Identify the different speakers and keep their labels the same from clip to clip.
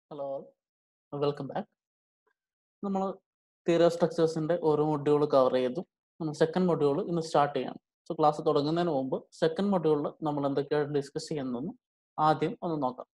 Speaker 1: Hello welcome back നമ്മൾ theory of സ്ട്രക്ചേഴ്സിന്റെ ഓരോ മൊഡ്യൂൾ കവർ ചെയ്തു നമ്മൾ സെക്കൻഡ് മൊഡ്യൂൾ ഇന്ന് സ്റ്റാർട്ട് ചെയ്യാം സോ ക്ലാസ് തുടങ്ങുന്നതിന് മുമ്പ് സെക്കൻഡ് മൊഡ്യൂളിൽ നമ്മൾ എന്തൊക്കെയാണ് ഡിസ്കസ് ചെയ്യുന്നതെന്ന് ആദ്യം ഒന്ന് നോക്കാം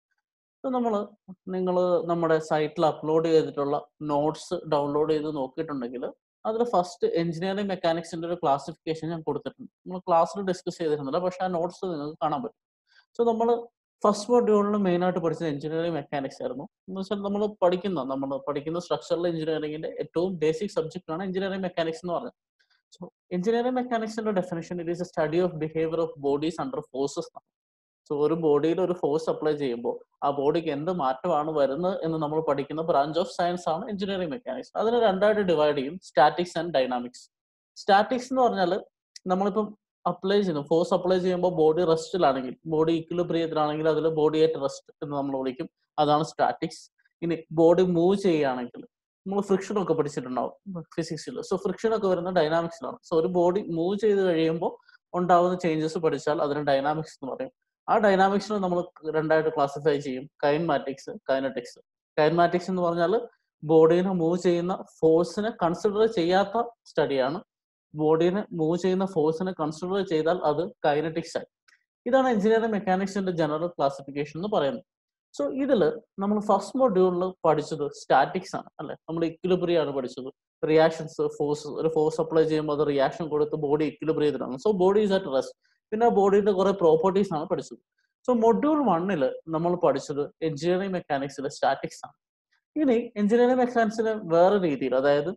Speaker 1: സോ നമ്മൾ നിങ്ങൾ നമ്മുടെ സൈറ്റിൽ അപ്ലോഡ് ചെയ്തിട്ടുള്ള നോട്ട്സ് ഡൗൺലോഡ് ചെയ്ത് നോക്കിയിട്ടുണ്ടെങ്കിൽ അതിൽ ഫസ്റ്റ് എഞ്ചിനീയറിംഗ് മെക്കാനിക്സിന്റെ ഒരു ക്ലാസിഫിക്കേഷൻ ഞാൻ കൊടുത്തിട്ടുണ്ട് നമ്മൾ ക്ലാസ്സിൽ ഡിസ്കസ് ചെയ്തിരുന്നില്ല പക്ഷേ ആ നോട്ട്സ് നിങ്ങൾക്ക് കാണാൻ പറ്റും സോ നമ്മൾ ഫസ്റ്റ് മൊഡ്യൂളിൽ മെയിൻ ആയിട്ട് പഠിച്ചത് എഞ്ചിനീയറിംഗ് മെക്കാനിക്സ് ആയിരുന്നു എന്ന് വെച്ചാൽ നമ്മൾ പഠിക്കുന്ന നമ്മൾ പഠിക്കുന്ന സ്ട്രക്ചറൽ എഞ്ചിനീയറിംഗിന്റെ ഏറ്റവും ബേസിക് സബ്ജക്റ്റ് ആണ് എഞ്ചിനീയറിംഗ് മെക്കാനിക്സ് എന്ന് പറഞ്ഞത് സോ എഞ്ചിനീയറിംഗ് മെക്കാനിക്സിന്റെ definition it is a study of behaviour of bodies under forces so ഒരു ബോഡിയിൽ ഒരു ഫോഴ്സ് അപ്ലൈ ചെയ്യുമ്പോൾ ആ ബോഡിക്ക് എന്ത് മാറ്റമാണ് വരുന്നത് എന്ന് നമ്മൾ പഠിക്കുന്ന ബ്രാഞ്ച് ഓഫ് സയൻസ് ആണ് എഞ്ചിനീയറിംഗ് മെക്കാനിക്സ് അതിനെ രണ്ടായിട്ട് ഡിവൈഡ് ചെയ്യും സ്റ്റാറ്റിക്സ് ആൻഡ് ഡൈനാമിക്സ് സ്റ്റാറ്റിക്സ് എന്ന് പറഞ്ഞാൽ നമ്മളിപ്പം അപ്ലൈ ചെയ്യുന്നു ഫോഴ്സ് അപ്ലൈ ചെയ്യുമ്പോൾ ബോഡി റെസ്റ്റിലാണെങ്കിൽ ബോഡി ഇക്വിലിബ്രിയത്തിലാണെങ്കിൽ അതിൽ ബോഡി അറ്റ് റെസ്റ്റ് എന്ന് നമ്മൾ വിളിക്കും അതാണ് സ്റ്റാറ്റിക്സ് ഇനി ബോഡി മൂവ് ചെയ്യുകയാണെങ്കിൽ നമ്മൾ ഫ്രിക്ഷൻ ഒക്കെ പഠിച്ചിട്ടുണ്ടാവും ഫിസിക്സിൽ സോ ഫ്രിക്ഷൻ ഒക്കെ വരുന്ന ഡൈനാമിക്സിലാണ് സോ ഒരു ബോഡി മൂവ് ചെയ്ത് കഴിയുമ്പോൾ ഉണ്ടാവുന്ന ചേഞ്ചസ് പഠിച്ചാൽ അതിന് ഡൈനാമിക്സ് എന്ന് പറയും ആ ഡൈനാമിക്സിനെ നമ്മൾ രണ്ടായിട്ട് ക്ലാസിഫൈ ചെയ്യും കൈൻമാറ്റിക്സ് കൈനറ്റിക്സ് കൈൻമാറ്റിക്സ് എന്ന് പറഞ്ഞാൽ ബോഡീനെ മൂവ് ചെയ്യുന്ന ഫോഴ്സിനെ കൺസിഡർ ചെയ്യാത്ത സ്റ്റഡിയാണ് ബോഡീനെ മൂവ് ചെയ്യുന്ന ഫോഴ്സിനെ കൺസിഡർ ചെയ്താൽ അത് കൈനറ്റിക്സ് ആയി ഇതാണ് എഞ്ചിനീയറിംഗ് മെക്കാനിക്സിന്റെ ജനറൽ ക്ലാസിഫിക്കേഷൻ എന്ന് പറയുന്നത് സോ ഇതിൽ നമ്മൾ ഫസ്റ്റ് മൊഡ്യൂളിൽ പഠിച്ചത് സ്റ്റാറ്റിക്സ് ആണ് അല്ലെ നമ്മൾ ഇക്വിലിബ്രിയ ആണ് പഠിച്ചത് റിയാക്ഷൻസ് ഫോഴ്സ് ഒരു ഫോഴ്സ് അപ്ലൈ ചെയ്യുമ്പോൾ അത് റിയാക്ഷൻ കൊടുത്ത് ബോഡി ഇക്വിലിബ്രിയത്തിലാണ് so body is at rest പിന്നെ ബോഡിയുടെ കുറെ പ്രോപ്പർട്ടീസ് ആണ് പഠിച്ചത് സോ മൊഡ്യൂൾ വണ്ണിൽ നമ്മൾ പഠിച്ചത് എഞ്ചിനീയറിംഗ് മെക്കാനിക്സിലെ സ്റ്റാറ്റിക്സ് ആണ് ഇനി എഞ്ചിനീയറിംഗ് മെക്കാനിക്സിന് വേറെ രീതിയിൽ അതായത്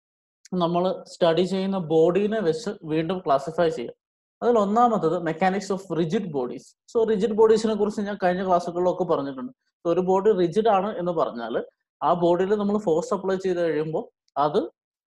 Speaker 1: നമ്മൾ സ്റ്റഡി ചെയ്യുന്ന ബോഡീനെ വെച്ച് വീണ്ടും ക്ലാസിഫൈ ചെയ്യാം അതിൽ ഒന്നാമത്തത് mechanics of rigid bodies so rigid ബോഡീസിനെ കുറിച്ച് ഞാൻ കഴിഞ്ഞ ക്ലാസ്സുകളിലൊക്കെ പറഞ്ഞിട്ടുണ്ട് സോ ഒരു ബോഡി റിജിഡ് ആണ് എന്ന് പറഞ്ഞാൽ ആ ബോഡിയിൽ നമ്മൾ ഫോഴ്സ് അപ്ലൈ ചെയ്ത് കഴിയുമ്പോൾ അത്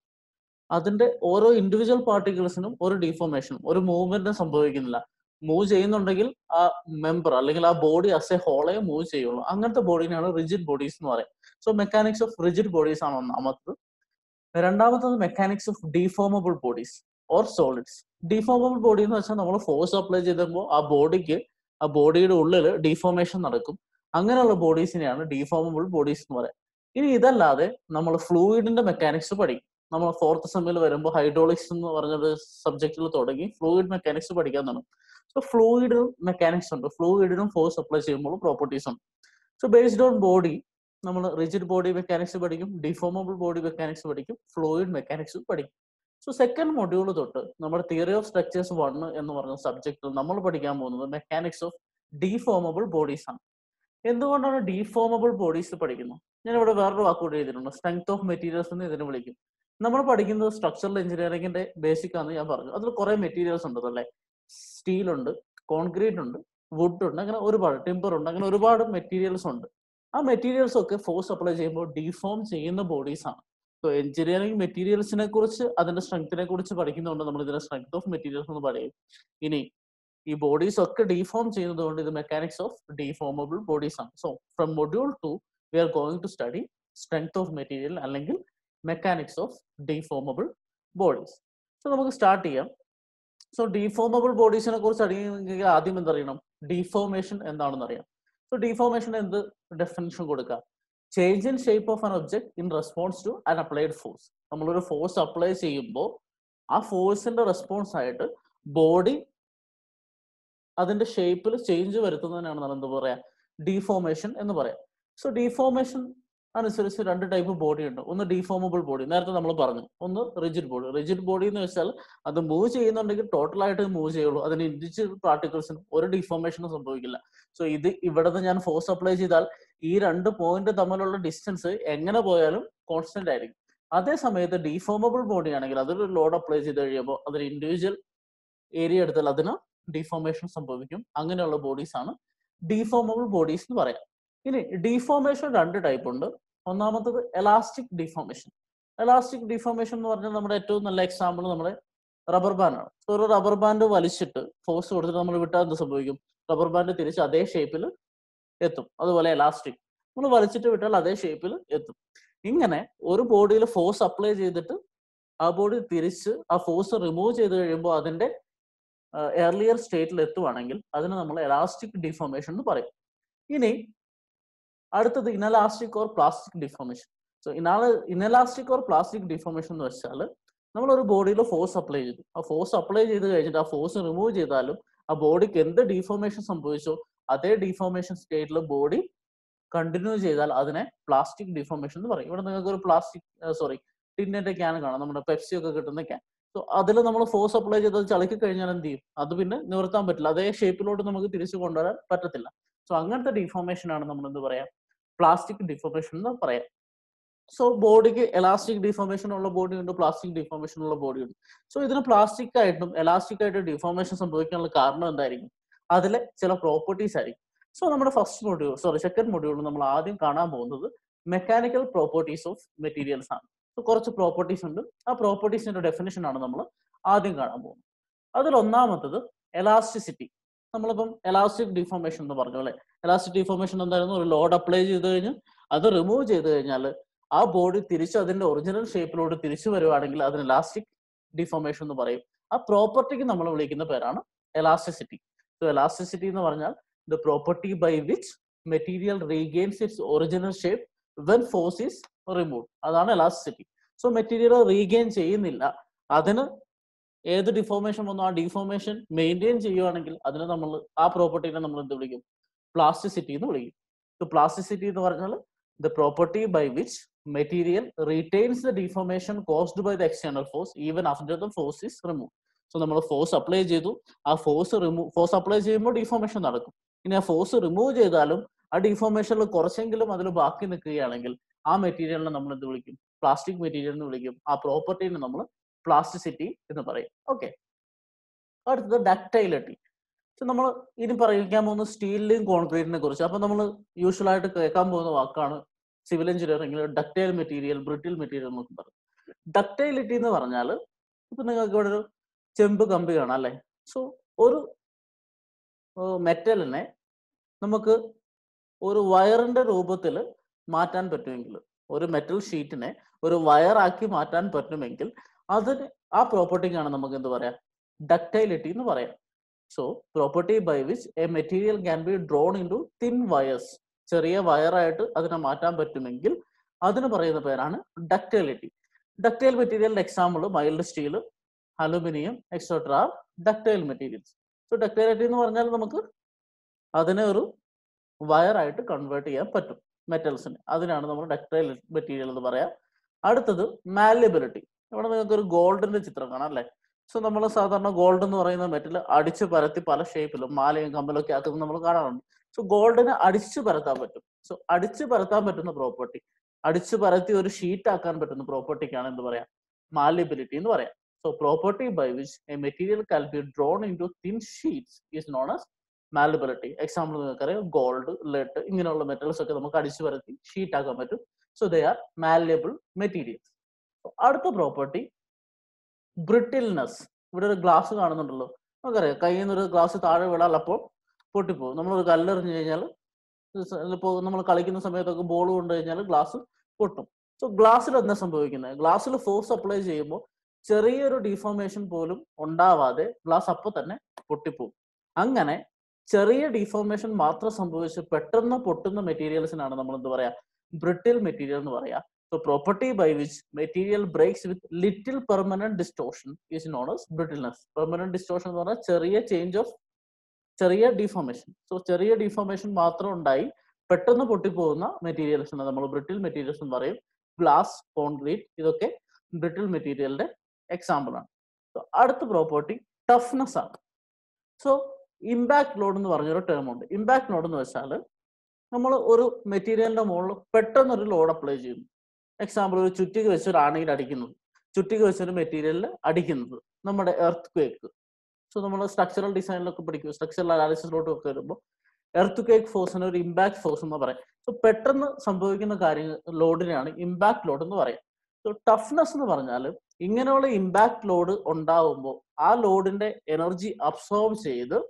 Speaker 1: അതിന്റെ ഓരോ ഇൻഡിവിജ്വൽ പാർട്ടിക്കിൾസിനും ഒരു ഡിഫോർമേഷനും ഒരു മൂവ്മെന്റും സംഭവിക്കുന്നില്ല മൂവ് ചെയ്യുന്നുണ്ടെങ്കിൽ ആ മെമ്പർ അല്ലെങ്കിൽ ആ body as a whole move ചെയ്യുള്ളൂ അങ്ങനത്തെ ബോഡീനെയാണ് റിജിഡ് ബോഡീസ് എന്ന് പറയുന്നത് so mechanics of rigid bodies ആണ് ഒന്നാമത്തത് രണ്ടാമത്തത് mechanics of deformable bodies or solids deformable body എന്ന് വെച്ചാൽ നമ്മൾ ഫോഴ്സ് അപ്ലൈ ചെയ്തപ്പോൾ ആ ബോഡിക്ക് ആ ബോഡിയുടെ ഉള്ളിൽ ഡിഫോർമേഷൻ നടക്കും അങ്ങനെയുള്ള ബോഡീസിനെയാണ് ഡിഫോമബിൾ ബോഡീസ് എന്ന് പറയുന്നത് ഇനി ഇതല്ലാതെ നമ്മൾ ഫ്ലൂയിഡിന്റെ മെക്കാനിക്സ് പഠിക്കും നമ്മൾ ഫോർത്ത് സെമ്മിൽ വരുമ്പോൾ ഹൈഡ്രോളിക്സ് എന്ന് പറഞ്ഞൊരു സബ്ജക്റ്റിൽ തുടങ്ങി ഫ്ലൂയിഡ് മെക്കാനിക്സ് പഠിക്കാൻ തുടങ്ങും സോ ഫ്ലൂയിഡ് മെക്കാനിക്സ് ഉണ്ട് ഫ്ലൂയിഡിനും ഫോഴ്സ് അപ്ലൈ ചെയ്യുമ്പോൾ പ്രോപ്പർട്ടീസ് ഉണ്ട് സോ ബേസ്ഡ് ഓൺ ബോഡി നമ്മൾ റിജിഡ് ബോഡി മെക്കാനിക്സ് പഠിക്കും ഡിഫോമബിൾ ബോഡി മെക്കാനിക്സ് പഠിക്കും ഫ്ലൂയിഡ് മെക്കാനിക്സ് പഠിക്കും സോ സെക്കൻഡ് മൊഡ്യൂൾ തൊട്ട് നമ്മുടെ തിയറി ഓഫ് സ്ട്രക്ചേഴ്സ് വൺ എന്ന് പറഞ്ഞ സബ്ജക്റ്റിൽ നമ്മൾ പഠിക്കാൻ പോകുന്നത് മെക്കാനിക്സ് ഓഫ് ഡിഫോമബിൾ ബോഡീസ് ആണ് എന്തുകൊണ്ടാണ് ഡിഫോമബിൾ ബോഡീസ് പഠിക്കുന്നത് ഞാൻ ഇവിടെ വേറൊരു വാക്കുകൂടി എഴുതിയിട്ടുണ്ട് സ്ട്രെങ്ത് ഓഫ് മെറ്റീരിയൽസ് എന്ന് ഇതിനെ വിളിക്കും നമ്മൾ പഠിക്കുന്നത് സ്ട്രക്ചറൽ എഞ്ചിനീയറിംഗിന്റെ ബേസിക് ആണെന്ന് ഞാൻ പറഞ്ഞു അതിൽ കുറെ മെറ്റീരിയൽസ് ഉണ്ട് അല്ലേ സ്റ്റീൽ ഉണ്ട് കോൺക്രീറ്റ് ഉണ്ട് വുഡ് ഉണ്ട് അങ്ങനെ ഒരുപാട് ടിമ്പർ ഉണ്ട് അങ്ങനെ ഒരുപാട് മെറ്റീരിയൽസ് ഉണ്ട് ആ മെറ്റീരിയൽസ് ഒക്കെ ഫോഴ്സ് അപ്ലൈ ചെയ്യുമ്പോൾ ഡിഫോം ചെയ്യുന്ന ബോഡീസ് ആണ് സോ എഞ്ചിനീയറിംഗ് മെറ്റീരിയൽസിനെ കുറിച്ച് അതിന്റെ സ്ട്രെങ്ത്തിനെ കുറിച്ച് പഠിക്കുന്നതുകൊണ്ട് നമ്മൾ ഇതിനെ സ്ട്രെങ്ത് ഓഫ് മെറ്റീരിയൽസ് എന്ന് പറയും ഇനി ഈ ബോഡീസ് ഒക്കെ ഡിഫോം ചെയ്യുന്നത് കൊണ്ട് ഇത് മെക്കാനിക്സ് ഓഫ് ഡിഫോമബിൾ ബോഡീസ് ആണ് so from module two we are going to study strength of material അല്ലെങ്കിൽ mechanics of deformable bodies so നമുക്ക് സ്റ്റാർട്ട് ചെയ്യാം സോ ഡിഫോമബിൾ ബോഡീസിനെ കുറിച്ച് അറിയണമെങ്കിൽ ആദ്യം എന്തറിയണം ഡിഫോമേഷൻ എന്താണെന്ന് അറിയാം സോ ഡിഫോമേഷൻ എന്ത് ഡെഫിനേഷൻ കൊടുക്കാം change in shape of an object in response to an applied force നമ്മളൊരു ഫോഴ്സ് അപ്ലൈ ചെയ്യുമ്പോൾ ആ ഫോഴ്സിന്റെ റെസ്പോൺസ് ആയിട്ട് ബോഡി അതിന്റെ ഷേപ്പിൽ ചേഞ്ച് വരുത്തുന്നതിനാണ് നമ്മൾ എന്താ പറയാ ഡിഫോമേഷൻ എന്ന് പറയാം സോ ഡിഫോമേഷൻ അനുസരിച്ച് രണ്ട് ടൈപ്പ് ബോഡി ഉണ്ട് ഒന്ന് ഡിഫോമബിൾ ബോഡി നേരത്തെ നമ്മൾ പറഞ്ഞു ഒന്ന് റിജിഡ് ബോഡി റിജിഡ് ബോഡി എന്ന് വെച്ചാൽ അത് മൂവ് ചെയ്യുന്നുണ്ടെങ്കിൽ ടോട്ടൽ ആയിട്ട് മൂവ് ചെയ്യുള്ളൂ അതിന് ഇൻഡിവിജ്വൽ പാർട്ടിക്കിൾസിന് ഒരു ഡിഫോമേഷനും സംഭവിക്കില്ല സോ ഇത് ഇവിടുന്ന് ഞാൻ ഫോഴ്സ് അപ്ലൈ ചെയ്താൽ ഈ രണ്ട് പോയിന്റ് തമ്മിലുള്ള ഡിസ്റ്റൻസ് എങ്ങനെ പോയാലും കോൺസ്റ്റന്റ് ആയിരിക്കും അതേ സമയത്ത് ഡിഫോമബിൾ ബോഡി ആണെങ്കിൽ അതൊരു ലോഡ് അപ്ലൈ ചെയ്ത് കഴിയുമ്പോൾ അതിന് ഇൻഡിവിജ്വൽ ഏരിയ എടുത്താൽ അതിന് ഡിഫോമേഷൻ സംഭവിക്കും അങ്ങനെയുള്ള ബോഡീസ് ആണ് ഡിഫോമബിൾ ബോഡീസ് എന്ന് പറയാം ഇനി ഡിഫോമേഷൻ രണ്ട് ടൈപ്പ് ഉണ്ട് ഒന്നാമത്തത് എലാസ്റ്റിക് ഡിഫോമേഷൻ എലാസ്റ്റിക് ഡിഫോമേഷൻ എന്ന് പറഞ്ഞാൽ നമ്മുടെ ഏറ്റവും നല്ല എക്സാമ്പിൾ നമ്മുടെ റബ്ബർ ബാൻഡ് ആണ് ഒരു റബ്ബർ ബാൻഡ് വലിച്ചിട്ട് ഫോഴ്സ് കൊടുത്തിട്ട് നമ്മൾ വിട്ടാൽ എന്ത് സംഭവിക്കും റബ്ബർ ബാൻഡ് തിരിച്ച് അതേ ഷേപ്പിൽ എത്തും അതുപോലെ എലാസ്റ്റിക് നമ്മൾ വലിച്ചിട്ട് വിട്ടാൽ അതേ ഷേപ്പിൽ എത്തും ഇങ്ങനെ ഒരു ബോഡിയിൽ ഫോഴ്സ് അപ്ലൈ ചെയ്തിട്ട് ആ ബോഡി തിരിച്ച് ആ ഫോഴ്സ് റിമൂവ് ചെയ്ത് കഴിയുമ്പോൾ അതിന്റെ എർലിയർ സ്റ്റേറ്റിൽ എത്തുവാണെങ്കിൽ അതിന് നമ്മൾ എലാസ്റ്റിക് ഡിഫോമേഷൻ എന്ന് പറയും ഇനി അടുത്തത് inelastic or plastic deformation so ഇനാള് ഇനലാസ്റ്റിക് ഓർ പ്ലാസ്റ്റിക് ഡിഫോർമേഷൻ എന്ന് വെച്ചാൽ നമ്മളൊരു ബോഡിയിൽ ഫോഴ്സ് അപ്ലൈ ചെയ്തു ആ ഫോഴ്സ് അപ്ലൈ ചെയ്ത് കഴിഞ്ഞിട്ട് ആ ഫോഴ്സ് റിമൂവ് ചെയ്താലും ആ ബോഡിക്ക് എന്ത് ഡിഫോർമേഷൻ സംഭവിച്ചോ അതേ ഡിഫോർമേഷൻ സ്റ്റേറ്റിൽ ബോഡി കണ്ടിന്യൂ ചെയ്താൽ അതിനെ പ്ലാസ്റ്റിക് ഡിഫോർമേഷൻ എന്ന് പറയും ഇവിടെ നിങ്ങൾക്ക് ഒരു പ്ലാസ്റ്റിക് സോറി ടിന്നിന്റെ ക്യാൻ കാണാം നമ്മുടെ പെപ്സി ഒക്കെ കിട്ടുന്ന ക്യാൻ സോ അതിൽ നമ്മൾ ഫോഴ്സ് അപ്ലൈ ചെയ്ത് ചളക്കി കഴിഞ്ഞാൽ എന്ത് ചെയ്യും അത് പിന്നെ നിവർത്താൻ പറ്റില്ല അതേ ഷേപ്പിലോട്ട് നമുക്ക് തിരിച്ചു കൊണ്ടുവരാൻ പറ്റത്തില്ല സോ അങ്ങനത്തെ ഡിഫോർമേഷൻ ആണ് നമ്മൾ എന്ത് പറയാം പ്ലാസ്റ്റിക് ഡിഫോർമേഷൻ എന്ന് പറയാം സോ ബോഡിക്ക് എലാസ്റ്റിക് ഡിഫോർമേഷൻ ഉള്ള ബോഡി ഉണ്ട് പ്ലാസ്റ്റിക് ഡിഫോർമേഷൻ ഉള്ള ബോഡി ഉണ്ട് സോ ഇതിന് പ്ലാസ്റ്റിക് ആയിട്ടും എലാസ്റ്റിക് ആയിട്ടും ഡിഫോർമേഷൻ സംഭവിക്കാനുള്ള കാരണം എന്തായിരിക്കും അതിലെ ചില പ്രോപ്പർട്ടീസ് ആയിരിക്കും സോ നമ്മുടെ ഫസ്റ്റ് മൊഡ്യൂൾ സോറി സെക്കൻഡ് മൊഡ്യൂളിൽ നമ്മൾ ആദ്യം കാണാൻ പോകുന്നത് മെക്കാനിക്കൽ പ്രോപ്പർട്ടീസ് ഓഫ് മെറ്റീരിയൽസ് ആണ് സോ കുറച്ച് പ്രോപ്പർട്ടീസ് ഉണ്ട് ആ പ്രോപ്പർട്ടീസിന്റെ ഡെഫിനേഷൻ ആണ് നമ്മൾ ആദ്യം കാണാൻ പോകുന്നത് അതിൽ ഒന്നാമത്തത് എലാസ്റ്റിസിറ്റി നമ്മളിപ്പം എലാസ്റ്റിക് ഡിഫോർമേഷൻ എന്ന് പറഞ്ഞു അല്ലെ എലാസ്റ്റിക് ഡിഫോർമേഷൻ എന്തായിരുന്നു ഒരു ലോഡ് അപ്ലൈ ചെയ്ത് കഴിഞ്ഞ് അത് റിമൂവ് ചെയ്ത് കഴിഞ്ഞാൽ ആ ബോഡി തിരിച്ച് അതിന്റെ ഒറിജിനൽ ഷേപ്പിലോട്ട് തിരിച്ചു വരുവാണെങ്കിൽ അതിന് എലാസ്റ്റിക് ഡിഫോർമേഷൻ എന്ന് പറയും ആ പ്രോപ്പർട്ടിക്ക് നമ്മൾ വിളിക്കുന്ന പേരാണ് എലാസ്റ്റിസിറ്റി സോ എലാസ്റ്റിസിറ്റി എന്ന് പറഞ്ഞാൽ the property by which material regains its original shape when force is remove അതാണ് എലാസ്റ്റിസിറ്റി സോ മെറ്റീരിയൽ റീഗെയിൻ ചെയ്യുന്നില്ല അതിന് ഏത് ഡിഫോർമേഷൻ വന്നോ ആ ഡിഫോർമേഷൻ മെയിൻറ്റെയിൻ ചെയ്യുവാണെങ്കിൽ അതിന് നമ്മൾ ആ പ്രോപ്പർട്ടീനെ നമ്മൾ എന്ത് വിളിക്കും പ്ലാസ്റ്റിസിറ്റി എന്ന് വിളിക്കും സോ പ്ലാസ്റ്റിസിറ്റി എന്ന് പറഞ്ഞാൽ the property by which material retains the deformation caused by the external force even after the force is remove so നമ്മൾ ഫോഴ്സ് അപ്ലൈ ചെയ്തു ആ ഫോഴ്സ് റിമൂവ് ഫോഴ്സ് അപ്ലൈ ചെയ്യുമ്പോൾ ഡിഫോർമേഷൻ നടക്കും ഇനി ആ ഫോഴ്സ് റിമൂവ് ചെയ്താലും ആ ഡിഫോർമേഷനിൽ കുറച്ചെങ്കിലും അതിൽ ബാക്കി നിൽക്കുകയാണെങ്കിൽ ആ മെറ്റീരിയലിനെ നമ്മൾ എന്ത് വിളിക്കും പ്ലാസ്റ്റിക് മെറ്റീരിയൽ എന്ന് വിളിക്കും ആ പ്രോപ്പർട്ടീനെ നമ്മൾ പ്ലാസ്റ്റിസിറ്റി എന്ന് പറയും ഓക്കെ അടുത്തത് ഡക്ടൈലിറ്റി നമ്മൾ ഇനി പറയാൻ പോകുന്ന സ്റ്റീലിന്റെയും കോൺക്രീറ്റിനെ കുറിച്ച് അപ്പൊ നമ്മൾ യൂഷ്വൽ ആയിട്ട് കേൾക്കാൻ പോകുന്ന വാക്കാണ് സിവിൽ എഞ്ചിനീയറിംഗിൽ ഡക്ടൈൽ മെറ്റീരിയൽ ബ്രിട്ടിൽ മെറ്റീരിയൽ എന്നൊക്കെ പറയും ഡക്ടൈലിറ്റി എന്ന് പറഞ്ഞാൽ ഇപ്പൊ നിങ്ങൾക്ക് ഇവിടെ ഒരു ചെമ്പ് കമ്പി കാണാം അല്ലെ സോ ഒരു മെറ്റലിനെ നമുക്ക് ഒരു വയറിന്റെ രൂപത്തിൽ മാറ്റാൻ പറ്റുമെങ്കിൽ ഒരു മെറ്റൽ ഷീറ്റിനെ ഒരു വയറാക്കി മാറ്റാൻ പറ്റുമെങ്കിൽ അതിന് ആ പ്രോപ്പർട്ടിക്കാണ് നമുക്ക് എന്ത് പറയാം ഡക്ടൈലിറ്റി എന്ന് പറയാം so property by which a material can be drawn into thin wires ചെറിയ വയറായിട്ട് അതിനെ മാറ്റാൻ പറ്റുമെങ്കിൽ അതിന് പറയുന്ന പേരാണ് ഡക്ടൈലിറ്റി ഡക്ടൈൽ മെറ്റീരിയലിന്റെ example mild steel aluminium etcetera are ductile materials so ductility എന്ന് പറഞ്ഞാൽ നമുക്ക് അതിനെ ഒരു വയറായിട്ട് കൺവേർട്ട് ചെയ്യാൻ പറ്റും മെറ്റൽസിന് അതിനാണ് നമ്മൾ ഡക്ടൈൽ മെറ്റീരിയൽ എന്ന് പറയാം അടുത്തത് മാല്യബിലിറ്റി ഇവിടെ നിങ്ങൾക്ക് ഒരു ഗോൾഡിന്റെ ചിത്രം കാണാം അല്ലേ സോ നമ്മൾ സാധാരണ ഗോൾഡ് എന്ന് പറയുന്ന മെറ്റൽ അടിച്ചു പരത്തി പല ഷേപ്പിലും മാലയും കമ്മലൊക്കെ ആക്കുന്നത് നമ്മൾ കാണാറുണ്ട് സോ ഗോൾഡിനെ അടിച്ചു പരത്താൻ പറ്റും സോ അടിച്ചു പരത്താൻ പറ്റുന്ന പ്രോപ്പർട്ടി അടിച്ചു പരത്തി ഒരു ഷീറ്റ് ആക്കാൻ പറ്റുന്ന പ്രോപ്പർട്ടിക്കാണ് എന്ത് പറയാം മാല്യബിലിറ്റി എന്ന് പറയാം so property by which a material can be drawn into thin sheets is known as malleability example നിങ്ങൾക്കറിയാം ഗോൾഡ് ലെഡ് ഇങ്ങനെയുള്ള മെറ്റൽസ് ഒക്കെ നമുക്ക് അടിച്ചു പരത്തി ഷീറ്റ് ആക്കാൻ പറ്റും so they are malleable materials അടുത്ത പ്രോപ്പർട്ടി ബ്രിട്ടിൽനെസ് ഇവിടെ ഒരു ഗ്ലാസ് കാണുന്നുണ്ടല്ലോ നമുക്കറിയാം കയ്യിൽ നിന്ന് ഒരു ഗ്ലാസ് താഴെ വീണാൽ അപ്പോൾ പൊട്ടിപ്പോകും നമ്മളൊരു കല്ലെറിഞ്ഞു കഴിഞ്ഞാൽ ഇപ്പോൾ നമ്മൾ കളിക്കുന്ന സമയത്തൊക്കെ ബോൾ കൊണ്ടു കഴിഞ്ഞാൽ ഗ്ലാസ് പൊട്ടും സോ ഗ്ലാസ്സിൽ എന്താ സംഭവിക്കുന്നത് ഗ്ലാസ്സിൽ ഫോഴ്സ് അപ്ലൈ ചെയ്യുമ്പോൾ ചെറിയൊരു ഡിഫോർമേഷൻ പോലും ഉണ്ടാവാതെ ഗ്ലാസ് അപ്പോൾ തന്നെ പൊട്ടിപ്പോകും അങ്ങനെ ചെറിയ ഡിഫോർമേഷൻ മാത്രം സംഭവിച്ച് പെട്ടെന്ന് പൊട്ടുന്ന മെറ്റീരിയൽസിനാണ് നമ്മൾ എന്ത് പറയാ ബ്രിട്ടിൽ മെറ്റീരിയൽ എന്ന് പറയാ so property by which material breaks with little permanent distortion is known as brittleness permanent distortion എന്ന് പറഞ്ഞാൽ ചെറിയ ചേഞ്ച് ഓഫ് ചെറിയ ഡിഫോർമേഷൻ സോ ചെറിയ ഡിഫോർമേഷൻ മാത്രം ഉണ്ടായി പെട്ടെന്ന് പൊട്ടിപ്പോകുന്ന മെറ്റീരിയൽസിനെ നമ്മൾ ബ്രിട്ടിൽ മെറ്റീരിയൽസ് എന്ന് പറയും ഗ്ലാസ് കോൺക്രീറ്റ് ഇതൊക്കെ ബ്രിട്ടിൽ മെറ്റീരിയലിന്റെ എക്സാമ്പിൾ ആണ് സോ അടുത്ത പ്രോപ്പർട്ടി ടഫ്നെസ് ആണ് സോ ഇമ്പാക്ട് ലോഡ് എന്ന് പറഞ്ഞൊരു ടേം ഉണ്ട് ഇമ്പാക്ട് ലോഡ് എന്ന് വെച്ചാൽ നമ്മൾ ഒരു മെറ്റീരിയലിന്റെ മുകളിൽ പെട്ടെന്ന് ഒരു ലോഡ് അപ്ലൈ ചെയ്യുന്നു എക്സാമ്പിൾ ഒരു ചുറ്റിക വെച്ച് ഒരു ആണയിൽ അടിക്കുന്നത് ചുറ്റിക വെച്ചൊരു മെറ്റീരിയലിൽ അടിക്കുന്നത് നമ്മുടെ എർത്ത് ക്വേക്ക് സോ നമ്മൾ സ്ട്രക്ചറൽ ഡിസൈനിലൊക്കെ പഠിക്കും സ്ട്രക്ചറൽ അനാലിസിസിലോട്ട് ഒക്കെ വരുമ്പോൾ എർത്ത് ക്വേക്ക് ഫോഴ്സിന് ഒരു ഇമ്പാക്ട് ഫോഴ്സ് എന്ന് പറയാം സോ പെട്ടെന്ന് സംഭവിക്കുന്ന കാര്യങ്ങൾ ലോഡിനെയാണ് ഇമ്പാക്ട് ലോഡ് എന്ന് പറയാം സോ ടഫ്നെസ് എന്ന് പറഞ്ഞാൽ ഇങ്ങനെയുള്ള ഇമ്പാക്ട് ലോഡ് ഉണ്ടാവുമ്പോൾ ആ ലോഡിന്റെ എനർജി അബ്സോർബ് ചെയ്ത്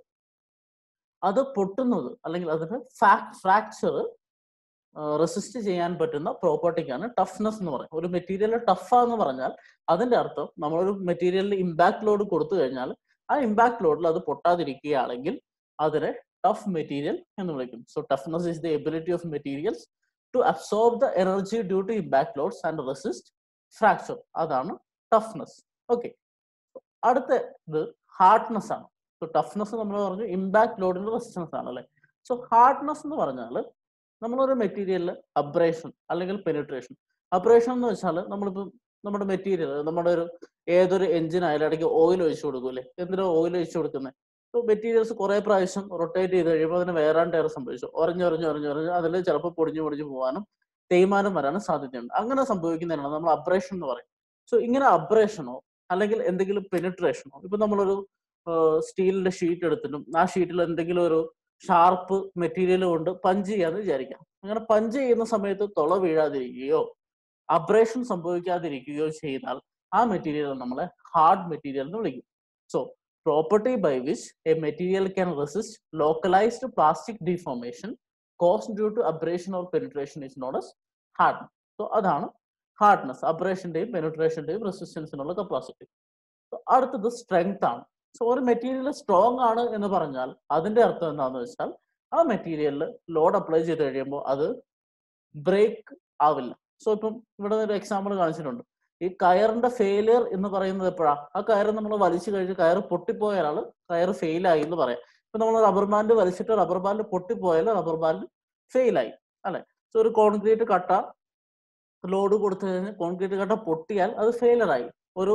Speaker 1: അത് പൊട്ടുന്നത് അല്ലെങ്കിൽ അതിന് ഫ്രാക്ചർ റെസിസ്റ്റ് ചെയ്യാൻ പറ്റുന്ന പ്രോപ്പർട്ടിക്കാണ് ടഫ്നെസ് എന്ന് പറയുന്നത് ഒരു മെറ്റീരിയൽ ടഫാന്ന് പറഞ്ഞാൽ അതിന്റെ അർത്ഥം നമ്മളൊരു മെറ്റീരിയലിൽ ഇമ്പാക്ട് ലോഡ് കൊടുത്തു കഴിഞ്ഞാൽ ആ ഇമ്പാക്ട് ലോഡിൽ അത് പൊട്ടാതിരിക്കുകയാണെങ്കിൽ അതിനെ ടഫ് മെറ്റീരിയൽ എന്ന് വിളിക്കും so toughness is the ability of materials to absorb the energy due to impact loads and resist fracture അതാണ് ടഫ്നെസ് ഓക്കെ അടുത്ത ഇത് ഹാർഡ്നെസ് ആണ് സോ ടഫ്നെസ് നമ്മൾ പറഞ്ഞു ഇമ്പാക്ട് ലോഡിന്റെ റെസിസ്റ്റൻസ് ആണ് അല്ലെ സോ ഹാർഡ്നെസ് എന്ന് പറഞ്ഞാൽ നമ്മളൊരു മെറ്റീരിയലിൽ അബ്രേഷൻ അല്ലെങ്കിൽ പെനിട്രേഷൻ അബ്രേഷൻ എന്ന് വെച്ചാൽ നമ്മളിപ്പം നമ്മുടെ മെറ്റീരിയൽ നമ്മുടെ ഒരു ഏതൊരു എഞ്ചിൻ ആയാലും ഇടയ്ക്ക് ഓയിൽ ഒഴിച്ചു കൊടുക്കൂലേ എന്തിനാ ഓയിൽ ഒഴിച്ചു കൊടുക്കുന്നത് ഇപ്പോൾ മെറ്റീരിയൽസ് കുറെ പ്രാവശ്യം റൊട്ടേറ്റ് ചെയ്ത് കഴിയുമ്പോൾ അതിന് വേറാണ്ട് എയർ സംഭവിച്ചു ഒരഞ്ഞൊരഞ്ഞ് ഒരഞ്ഞൊരഞ്ഞ് അതിൽ ചിലപ്പോൾ പൊടിഞ്ഞു പൊടിഞ്ഞു പോകാനും തേയ്മാനം വരാനും സാധ്യതയുണ്ട് അങ്ങനെ സംഭവിക്കുന്നതിനാണ് നമ്മൾ അബ്രേഷൻ എന്ന് പറയും സോ ഇങ്ങനെ അബ്രേഷനോ അല്ലെങ്കിൽ എന്തെങ്കിലും പെനിട്രേഷനോ ഇപ്പൊ നമ്മളൊരു സ്റ്റീലിന്റെ ഷീറ്റ് എടുത്തിട്ടും ആ ഷീറ്റിൽ എന്തെങ്കിലും ഒരു ഷാർപ്പ് മെറ്റീരിയൽ കൊണ്ട് പഞ്ച് ചെയ്യാന്ന് വിചാരിക്കാം അങ്ങനെ പഞ്ച് ചെയ്യുന്ന സമയത്ത് തുള വീഴാതിരിക്കുകയോ അബ്രേഷൻ സംഭവിക്കാതിരിക്കുകയോ ചെയ്താൽ ആ മെറ്റീരിയൽ നമ്മളെ ഹാർഡ് മെറ്റീരിയൽ എന്ന് വിളിക്കും so property by which a material can resist localised plastic deformation caused due to abrasion or penetration is known as hardness so അതാണ് ഹാർഡ്നെസ് അബ്രേഷന്റെയും പെനിട്രേഷന്റെയും റെസിസ്റ്റൻസിനുള്ള കപ്പാസിറ്റി അടുത്തത് സ്ട്രെങ്ത് ആണ് സോ ഒരു മെറ്റീരിയൽ സ്ട്രോങ് ആണ് എന്ന് പറഞ്ഞാൽ അതിന്റെ അർത്ഥം എന്താണെന്ന് വെച്ചാൽ ആ മെറ്റീരിയലിൽ ലോഡ് അപ്ലൈ ചെയ്ത് കഴിയുമ്പോൾ അത് ബ്രേക്ക് ആവില്ല സോ ഇപ്പം ഇവിടെ ഒരു എക്സാമ്പിൾ കാണിച്ചിട്ടുണ്ട് ഈ കയറിന്റെ ഫെയിലിയർ എന്ന് പറയുന്നത് എപ്പോഴാ ആ കയർ നമ്മൾ വലിച്ചു കഴിഞ്ഞ് കയർ പൊട്ടിപ്പോയ ഒരാൾ കയർ ഫെയിൽ ആയി എന്ന് പറയാം ഇപ്പൊ നമ്മൾ റബ്ബർ ബാൻഡ് വലിച്ചിട്ട് റബ്ബർ ബാൻഡ് പൊട്ടിപ്പോയാൽ റബ്ബർ ബാൻഡ് ഫെയിൽ ആയി അല്ലെ സോ ഒരു കോൺക്രീറ്റ് കട്ട ലോഡ് കൊടുത്തു കഴിഞ്ഞ് കോൺക്രീറ്റ് കട്ട പൊട്ടിയാൽ അത് ഫെയിലർ ആയി ഒരു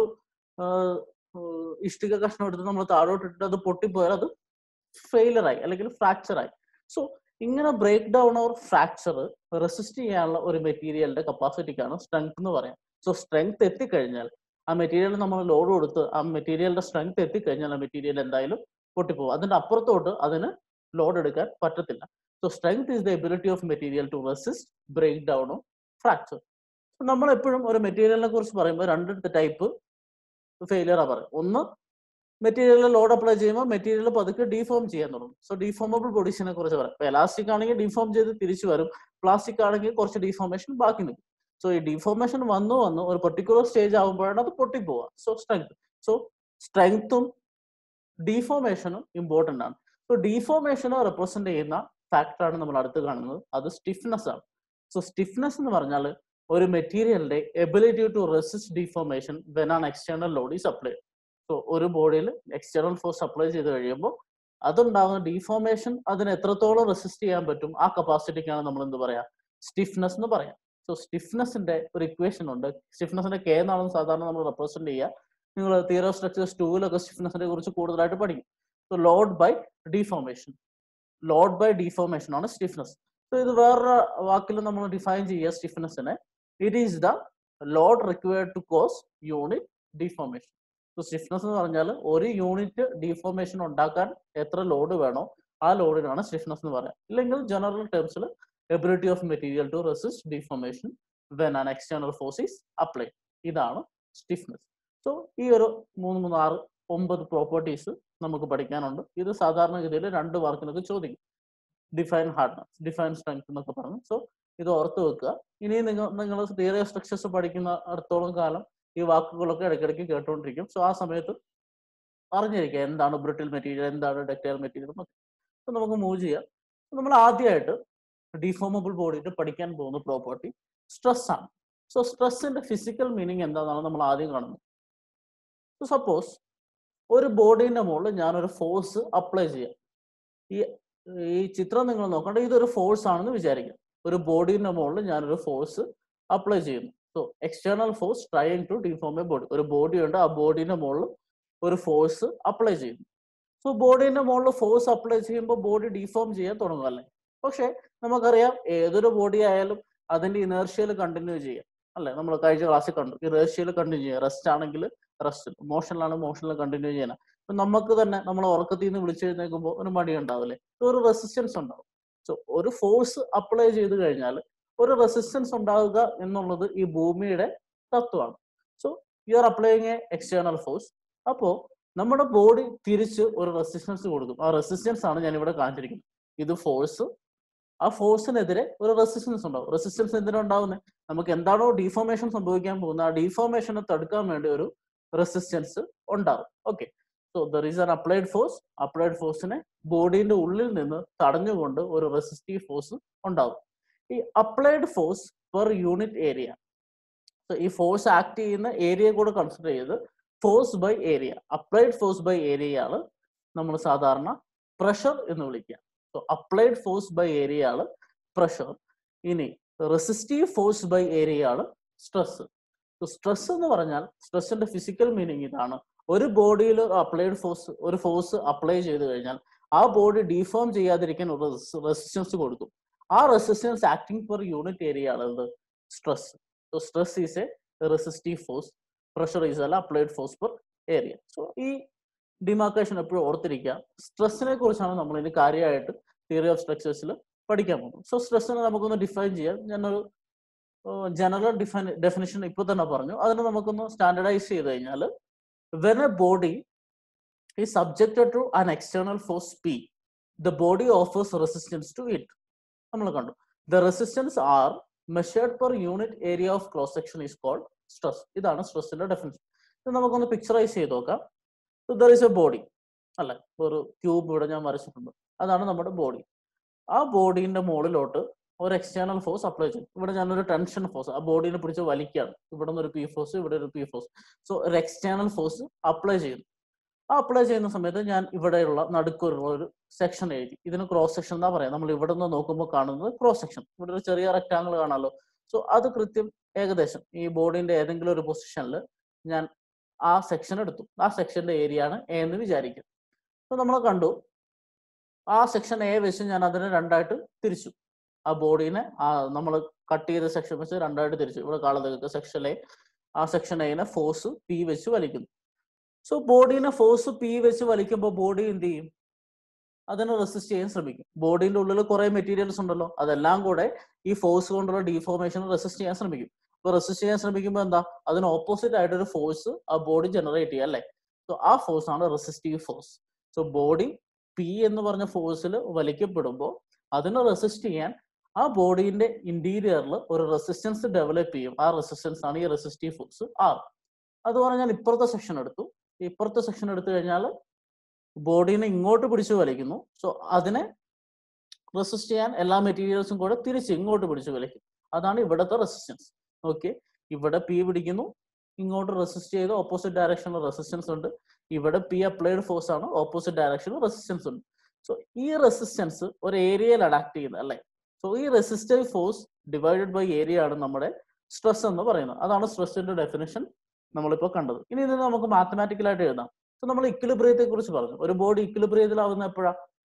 Speaker 1: ഇഷ്ടിക കഷ്ണം എടുത്ത് നമ്മൾ താഴോട്ട് ഇട്ടിട്ട് അത് പൊട്ടിപ്പോയാൽ അത് ഫെയിലർ ആയി അല്ലെങ്കിൽ ഫ്രാക്ചർ ആയി സോ ഇങ്ങനെ break down or fracture resist ചെയ്യാനുള്ള ഒരു മെറ്റീരിയലിന്റെ കപ്പാസിറ്റിക്കാണ് സ്ട്രെങ്ത് എന്ന് പറയാം സോ സ്ട്രെങ്ത് എത്തിക്കഴിഞ്ഞാൽ ആ മെറ്റീരിയൽ നമ്മൾ ലോഡ് കൊടുത്ത് ആ മെറ്റീരിയലിന്റെ സ്ട്രെങ്ത് എത്തിക്കഴിഞ്ഞാൽ ആ മെറ്റീരിയൽ എന്തായാലും പൊട്ടിപ്പോകും അതിന്റെ അപ്പുറത്തോട്ട് അതിന് ലോഡ് എടുക്കാൻ പറ്റത്തില്ല so strength is the ability of material to resist break down or fracture നമ്മൾ എപ്പോഴും ഒരു മെറ്റീരിയലിനെ കുറിച്ച് പറയുമ്പോൾ രണ്ട് ടൈപ്പ് ഫെയിലിയറാ പറയും ഒന്ന് മെറ്റീരിയലിൽ ലോഡ് അപ്ലൈ ചെയ്യുമ്പോൾ മെറ്റീരിയൽ പതുക്കെ ഡീഫോം ചെയ്യാൻ തുടങ്ങും സോ ഡീഫോമബിൾ ബോഡീസിനെ കുറിച്ച് പറയാം ഇപ്പൊ എലാസ്റ്റിക് ആണെങ്കിൽ ഡീഫോം ചെയ്ത് തിരിച്ചു വരും പ്ലാസ്റ്റിക് ആണെങ്കിൽ കുറച്ച് ഡീഫോമേഷൻ ബാക്കി നിൽക്കും സോ ഈ ഡീഫോമേഷൻ വന്നു വന്ന് ഒരു പെർട്ടിക്കുലർ സ്റ്റേജ് ആകുമ്പോഴാണ് അത് പൊട്ടിപ്പോവുക സോ സ്ട്രെങ്ത് സോ സ്ട്രെങ്ത്തും ഡീഫോമേഷനും ഇമ്പോർട്ടന്റ് ആണ് സോ ഡീഫോമേഷനെ റെപ്രസെന്റ് ചെയ്യുന്ന ഫാക്ടറാണ് നമ്മൾ അടുത്ത് കാണുന്നത് അത് സ്റ്റിഫ്നെസ് ആണ് സോ സ്റ്റിഫ്നെസ് എന്ന് പറഞ്ഞാൽ ഒരു മെറ്റീരിയലിന്റെ ability to resist deformation when an external load is apply so ഒരു ബോഡിയിൽ എക്സ്റ്റേണൽ ഫോഴ്സ് അപ്ലൈ ചെയ്ത് കഴിയുമ്പോൾ അതുണ്ടാകുന്ന ഡീഫോമേഷൻ അതിന് എത്രത്തോളം റെസിസ്റ്റ് ചെയ്യാൻ പറ്റും ആ കപ്പാസിറ്റിക്കാണ് നമ്മൾ എന്ത് പറയാ സ്റ്റിഫ്നെസ് എന്ന് പറയാം സോ സ്റ്റിഫ്നെസിന്റെ ഒരു ഇക്വേഷൻ ഉണ്ട് സ്റ്റിഫ്നെസിന്റെ കെ എന്നാണ് സാധാരണ നമ്മൾ റെപ്രസെന്റ് ചെയ്യുക നിങ്ങൾ തിയറോ സ്ട്രക്ചേഴ്സ് ടൂവിലൊക്കെ സ്റ്റിഫ്നെസിനെ കുറിച്ച് കൂടുതലായിട്ട് പഠിക്കും so load by deformation load by deformation ആണ് സ്റ്റിഫ്നെസ് സോ ഇത് വേറൊരു വാക്കിൽ നമ്മൾ ഡിഫൈൻ ചെയ്യുക സ്റ്റിഫ്നെസ്സിനെ it is the load required to cause unit deformation so stiffness എന്ന് പറഞ്ഞാൽ ഒരു യൂണിറ്റ് ഡീഫോമേഷൻ ഉണ്ടാക്കാൻ എത്ര ലോഡ് വേണോ ആ ലോഡിനാണ് സ്റ്റിഫ്നെസ് എന്ന് പറയാം ഇല്ലെങ്കിൽ ജനറൽ ടേംസിൽ ability of material to resist deformation when an external force is apply ഇതാണ് സ്റ്റിഫ്നെസ് സോ ഈ ഒരു മൂന്ന് മൂന്ന് ആറ് ഒമ്പത് പ്രോപ്പർട്ടീസ് നമുക്ക് പഠിക്കാനുണ്ട് ഇത് സാധാരണഗതിയിൽ രണ്ട് മാർക്കിനൊക്കെ ചോദിക്കും ഡിഫൈൻ ഹാർഡ്നെസ് ഡിഫൈൻ സ്ട്രെങ്ത് എന്നൊക്കെ പറഞ്ഞു സോ ഇത് ഓർത്ത് വെക്കുക ഇനി നിങ്ങൾ നിങ്ങൾ തിയറി സ്ട്രക്ചേഴ്സ് പഠിക്കുന്ന അടുത്തോളം കാലം ഈ വാക്കുകളൊക്കെ ഇടയ്ക്കിടയ്ക്ക് കേട്ടുകൊണ്ടിരിക്കും സോ ആ സമയത്ത് അറിഞ്ഞിരിക്കുക എന്താണ് ബ്രിട്ടിൽ മെറ്റീരിയൽ എന്താണ് ഡെക്ടൈൽ മെറ്റീരിയൽ എന്നൊക്കെ അപ്പൊ നമുക്ക് മൂവ് ചെയ്യാം നമ്മൾ ആദ്യമായിട്ട് ഡിഫോമബിൾ ബോഡിയിട്ട് പഠിക്കാൻ പോകുന്ന പ്രോപ്പർട്ടി സ്ട്രെസ് ആണ് സോ സ്ട്രെസ്സിന്റെ ഫിസിക്കൽ മീനിങ് എന്താണെന്നാണ് നമ്മൾ ആദ്യം കാണുന്നത് സോ സപ്പോസ് ഒരു ബോഡീന്റെ മുകളിൽ ഞാനൊരു ഫോഴ്സ് അപ്ലൈ ചെയ്യാം ഈ ഈ ചിത്രം നിങ്ങൾ നോക്കണ്ട ഇതൊരു ഫോഴ്സ് ആണെന്ന് വിചാരിക്കാം ഒരു ബോഡീന്റെ മുകളിൽ ഞാനൊരു ഫോഴ്സ് അപ്ലൈ ചെയ്യുന്നു so external force trying to deform a body ഒരു ബോഡി ഉണ്ട് ആ ബോഡീന്റെ മുകളിൽ ഒരു ഫോഴ്സ് അപ്ലൈ ചെയ്യുന്നു സോ ബോഡീന്റെ മുകളിൽ ഫോഴ്സ് അപ്ലൈ ചെയ്യുമ്പോൾ ബോഡി ഡിഫോം ചെയ്യാൻ തുടങ്ങും അല്ലേ പക്ഷെ നമുക്കറിയാം ഏതൊരു ബോഡി ആയാലും അതിന്റെ ഇനേർഷ്യൽ കണ്ടിന്യൂ ചെയ്യാം അല്ലെ നമ്മൾ കഴിഞ്ഞ ക്ലാസ്സിൽ കണ്ടു ഇനേർഷ്യൽ കണ്ടിന്യൂ ചെയ്യാം റെസ്റ്റ് ആണെങ്കിൽ റെസ്റ്റ് മോഷനിലാണ് മോഷനിൽ കണ്ടിന്യൂ ചെയ്യണം ഇപ്പൊ നമുക്ക് തന്നെ നമ്മൾ ഉറക്കത്തിൽ നിന്ന് വിളിച്ചു എഴുന്നേൽക്കുമ്പോൾ ഒരു മടി ഉണ്ടാവില്ലേ ഒരു റെസിസ്റ്റൻസ് ഉണ്ടാവും സോ ഒരു ഫോഴ്സ് അപ്ലൈ ചെയ്ത് കഴിഞ്ഞാൽ ഒരു റെസിസ്റ്റൻസ് ഉണ്ടാവുക എന്നുള്ളത് ഈ ഭൂമിയുടെ തത്വമാണ് so you are applying a external force അപ്പോ നമ്മുടെ ബോഡി തിരിച്ച് ഒരു റെസിസ്റ്റൻസ് കൊടുക്കും ആ റെസിസ്റ്റൻസ് ആണ് ഞാൻ ഇവിടെ കാണിച്ചിരിക്കുന്നത് ഇത് ഫോഴ്സ് ആ ഫോഴ്സിനെതിരെ ഒരു റെസിസ്റ്റൻസ് ഉണ്ടാവും റെസിസ്റ്റൻസ് എന്തിനാ ഉണ്ടാവുന്നത് നമുക്ക് എന്താണോ ഡീഫോമേഷൻ സംഭവിക്കാൻ പോകുന്നത് ആ ഡീഫോമേഷനെ തടുക്കാൻ വേണ്ടി ഒരു റെസിസ്റ്റൻസ് ഉണ്ടാവും okay so there is an applied force applied ഫോഴ്സിനെ ബോഡിയുടെ ഉള്ളിൽ നിന്ന് തടഞ്ഞുകൊണ്ട് ഒരു റെസിസ്റ്റീവ് ഫോഴ്സ് ഉണ്ടാവും ഈ applied force per unit area so ഈ ഫോഴ്സ് ആക്ട് ചെയ്യുന്ന ഏരിയ കൂടെ കൺസിഡർ ചെയ്ത് force by area applied force by ഏരിയയാണ് നമ്മൾ സാധാരണ പ്രഷർ എന്ന് വിളിക്കുക so applied force by area ആണ് പ്രഷർ ഇനി റെസിസ്റ്റീവ് ഫോഴ്സ് ബൈ ഏരിയ ആണ് സ്ട്രെസ് സ്ട്രെസ് എന്ന് പറഞ്ഞാൽ സ്ട്രെസ്സിന്റെ ഫിസിക്കൽ മീനിങ് ഇതാണ് ഒരു ബോഡിയിൽ അപ്ലൈഡ് ഫോഴ്സ് ഒരു ഫോഴ്സ് അപ്ലൈ ചെയ്ത് കഴിഞ്ഞാൽ ആ ബോഡി ഡീഫോം ചെയ്യാതിരിക്കാൻ ഒരു റെസിസ്റ്റൻസ് കൊടുക്കും ആ resistance acting per unit area ആണ് എന്ത് stress so stress is a resistive force pressure is അല്ല applied force per area so ഈ ഡിമാർക്കേഷൻ എപ്പോഴും ഓർത്തിരിക്കുക സ്ട്രെസ്സിനെ കുറിച്ചാണ് നമ്മൾ ഇനി കാര്യമായിട്ട് തിയറി ഓഫ് സ്ട്രക്ചേഴ്സിൽ പഠിക്കാൻ പോകുന്നത് സോ സ്ട്രെസ്സിനെ നമുക്കൊന്ന് ഡിഫൈൻ ചെയ്യാം ഞാനൊരു ജനറൽ ഡിഫൈൻ ഡെഫിനിഷൻ ഇപ്പോൾ തന്നെ പറഞ്ഞു അതിനെ നമുക്കൊന്ന് സ്റ്റാൻഡർഡൈസ് ചെയ്ത് കഴിഞ്ഞാൽ when a body is subjected to an external force P the body offers resistance to it നമ്മൾ കണ്ടു the resistance are measured per unit area of cross section is called stress ഇതാണ് സ്ട്രെസ്സിന്റെ ഡെഫിനിഷൻ ഇത് നമുക്കൊന്ന് picturise ചെയ്ത് നോക്കാം there is A body അല്ലെ ഒരു ക്യൂബ് ഇവിടെ ഞാൻ വരച്ചിട്ടുണ്ട് അതാണ് നമ്മുടെ ബോഡി ആ ബോഡീന്റെ മുകളിലോട്ട് ഒരു എക്സ്റ്റേണൽ ഫോഴ്സ് അപ്ലൈ ചെയ്യും ഇവിടെ ഞാനൊരു ടെൻഷൻ ഫോഴ്സ് ആ ബോഡീനെ പിടിച്ച് വലിക്കുകയാണ് ഇവിടെ നിന്ന് ഒരു പി ഫോഴ്സ് ഇവിടെ ഒരു പി ഫോഴ്സ് സോ ഒരു എക്സ്റ്റേണൽ ഫോഴ്സ് അപ്ലൈ ചെയ്യുന്നു ആ അപ്ലൈ ചെയ്യുന്ന സമയത്ത് ഞാൻ ഇവിടെയുള്ള നടുക്കുള്ള ഒരു സെക്ഷൻ എഴുതി ഇതിന് ക്രോസ് സെക്ഷൻ എന്നാ പറയാം നമ്മൾ ഇവിടെ നിന്ന് നോക്കുമ്പോൾ കാണുന്നത് ക്രോസ് സെക്ഷൻ ഇവിടെ ഒരു ചെറിയ റെക്ടാങ്കിൾ കാണാമല്ലോ സോ അത് കൃത്യം ഏകദേശം ഈ ബോഡിന്റെ ഏതെങ്കിലും ഒരു പൊസിഷനിൽ ഞാൻ ആ സെക്ഷൻ എടുത്തു ആ സെക്ഷന്റെ ഏരിയ ആണ് എ എന്ന് വിചാരിക്കും അപ്പൊ നമ്മൾ കണ്ടു ആ സെക്ഷൻ എ വെച്ച് ഞാൻ അതിനെ രണ്ടായിട്ട് തിരിച്ചു ആ ബോഡീനെ ആ നമ്മൾ കട്ട് ചെയ്ത സെക്ഷൻ വെച്ച് രണ്ടായിട്ട് തിരിച്ചു ഇവിടെ കാണുന്നത് സെക്ഷൻ എ ആ സെക്ഷൻ എനെ ഫോഴ്സ് പി വെച്ച് വലിക്കുന്നു സോ ബോഡീനെ ഫോഴ്സ് പി വെച്ച് വലിക്കുമ്പോൾ ബോഡി എന്ത് ചെയ്യും അതിനെ റെസിസ്റ്റ് ചെയ്യാൻ ശ്രമിക്കും ബോഡീന്റെ ഉള്ളിൽ കുറെ മെറ്റീരിയൽസ് ഉണ്ടല്ലോ അതെല്ലാം കൂടെ ഈ ഫോഴ്സ് കൊണ്ടുള്ള ഡീഫോർമേഷൻ റെസിസ്റ്റ് ചെയ്യാൻ ശ്രമിക്കും അപ്പൊ റെസിസ്റ്റ് ചെയ്യാൻ ശ്രമിക്കുമ്പോൾ എന്താ അതിന് ഓപ്പോസിറ്റ് ആയിട്ട് ഒരു ഫോഴ്സ് ആ ബോഡി ജനറേറ്റ് ചെയ്യുക അല്ലേ സോ ആ ഫോഴ്സ് ആണ് resistive force so body P എന്ന് പറഞ്ഞ ഫോഴ്സിൽ വലിക്കപ്പെടുമ്പോൾ അതിനെ റെസിസ്റ്റ് ചെയ്യാൻ ആ ബോഡീന്റെ ഇന്റീരിയറിൽ ഒരു റെസിസ്റ്റൻസ് ഡെവലപ്പ് ചെയ്യും ആ റെസിസ്റ്റൻസ് ആണ് ഈ റെസിസ്റ്റീവ് ഫോഴ്സ് ആർ അത് പറഞ്ഞാൽ ഇപ്പുറത്തെ സെക്ഷൻ എടുത്തു ഇപ്പുറത്തെ സെക്ഷൻ എടുത്തു കഴിഞ്ഞാൽ ബോഡീനെ ഇങ്ങോട്ട് പിടിച്ചു വലിക്കുന്നു സോ അതിനെ റെസിസ്റ്റ് ചെയ്യാൻ എല്ലാ മെറ്റീരിയൽസും കൂടെ തിരിച്ച് ഇങ്ങോട്ട് പിടിച്ചു വലിക്കും അതാണ് ഇവിടുത്തെ റെസിസ്റ്റൻസ് ഓക്കെ ഇവിടെ പി പിടിക്കുന്നു ഇങ്ങോട്ട് റെസിസ്റ്റ് ചെയ്ത് ഓപ്പോസിറ്റ് ഡയറക്ഷനിൽ റെസിസ്റ്റൻസ് ഉണ്ട് ഇവിടെ പി അപ്ലൈഡ് ഫോഴ്സ് ആണ് ഓപ്പോസിറ്റ് ഡയറക്ഷനിൽ റെസിസ്റ്റൻസ് ഉണ്ട് സോ ഈ റെസിസ്റ്റൻസ് ഒരു ഏരിയയിൽ അഡാക്ട് ചെയ്യുന്നത് അല്ലേ സോ ഈ resistive force divided by area ആണ് നമ്മുടെ സ്ട്രെസ് എന്ന് പറയുന്നത് അതാണ് സ്ട്രെസ്സിന്റെ ഡെഫിനേഷൻ നമ്മളിപ്പോൾ കണ്ടത് ഇനി ഇത് നമുക്ക് മാത്തമാറ്റിക്കലായിട്ട് എഴുതാം സോ നമ്മൾ ഇക്വിലിബ്രിയത്തെ കുറിച്ച് പറഞ്ഞു ഒരു ബോഡി ഇക്വിലിബ്രിയത്തിലാവുന്ന എപ്പോഴാ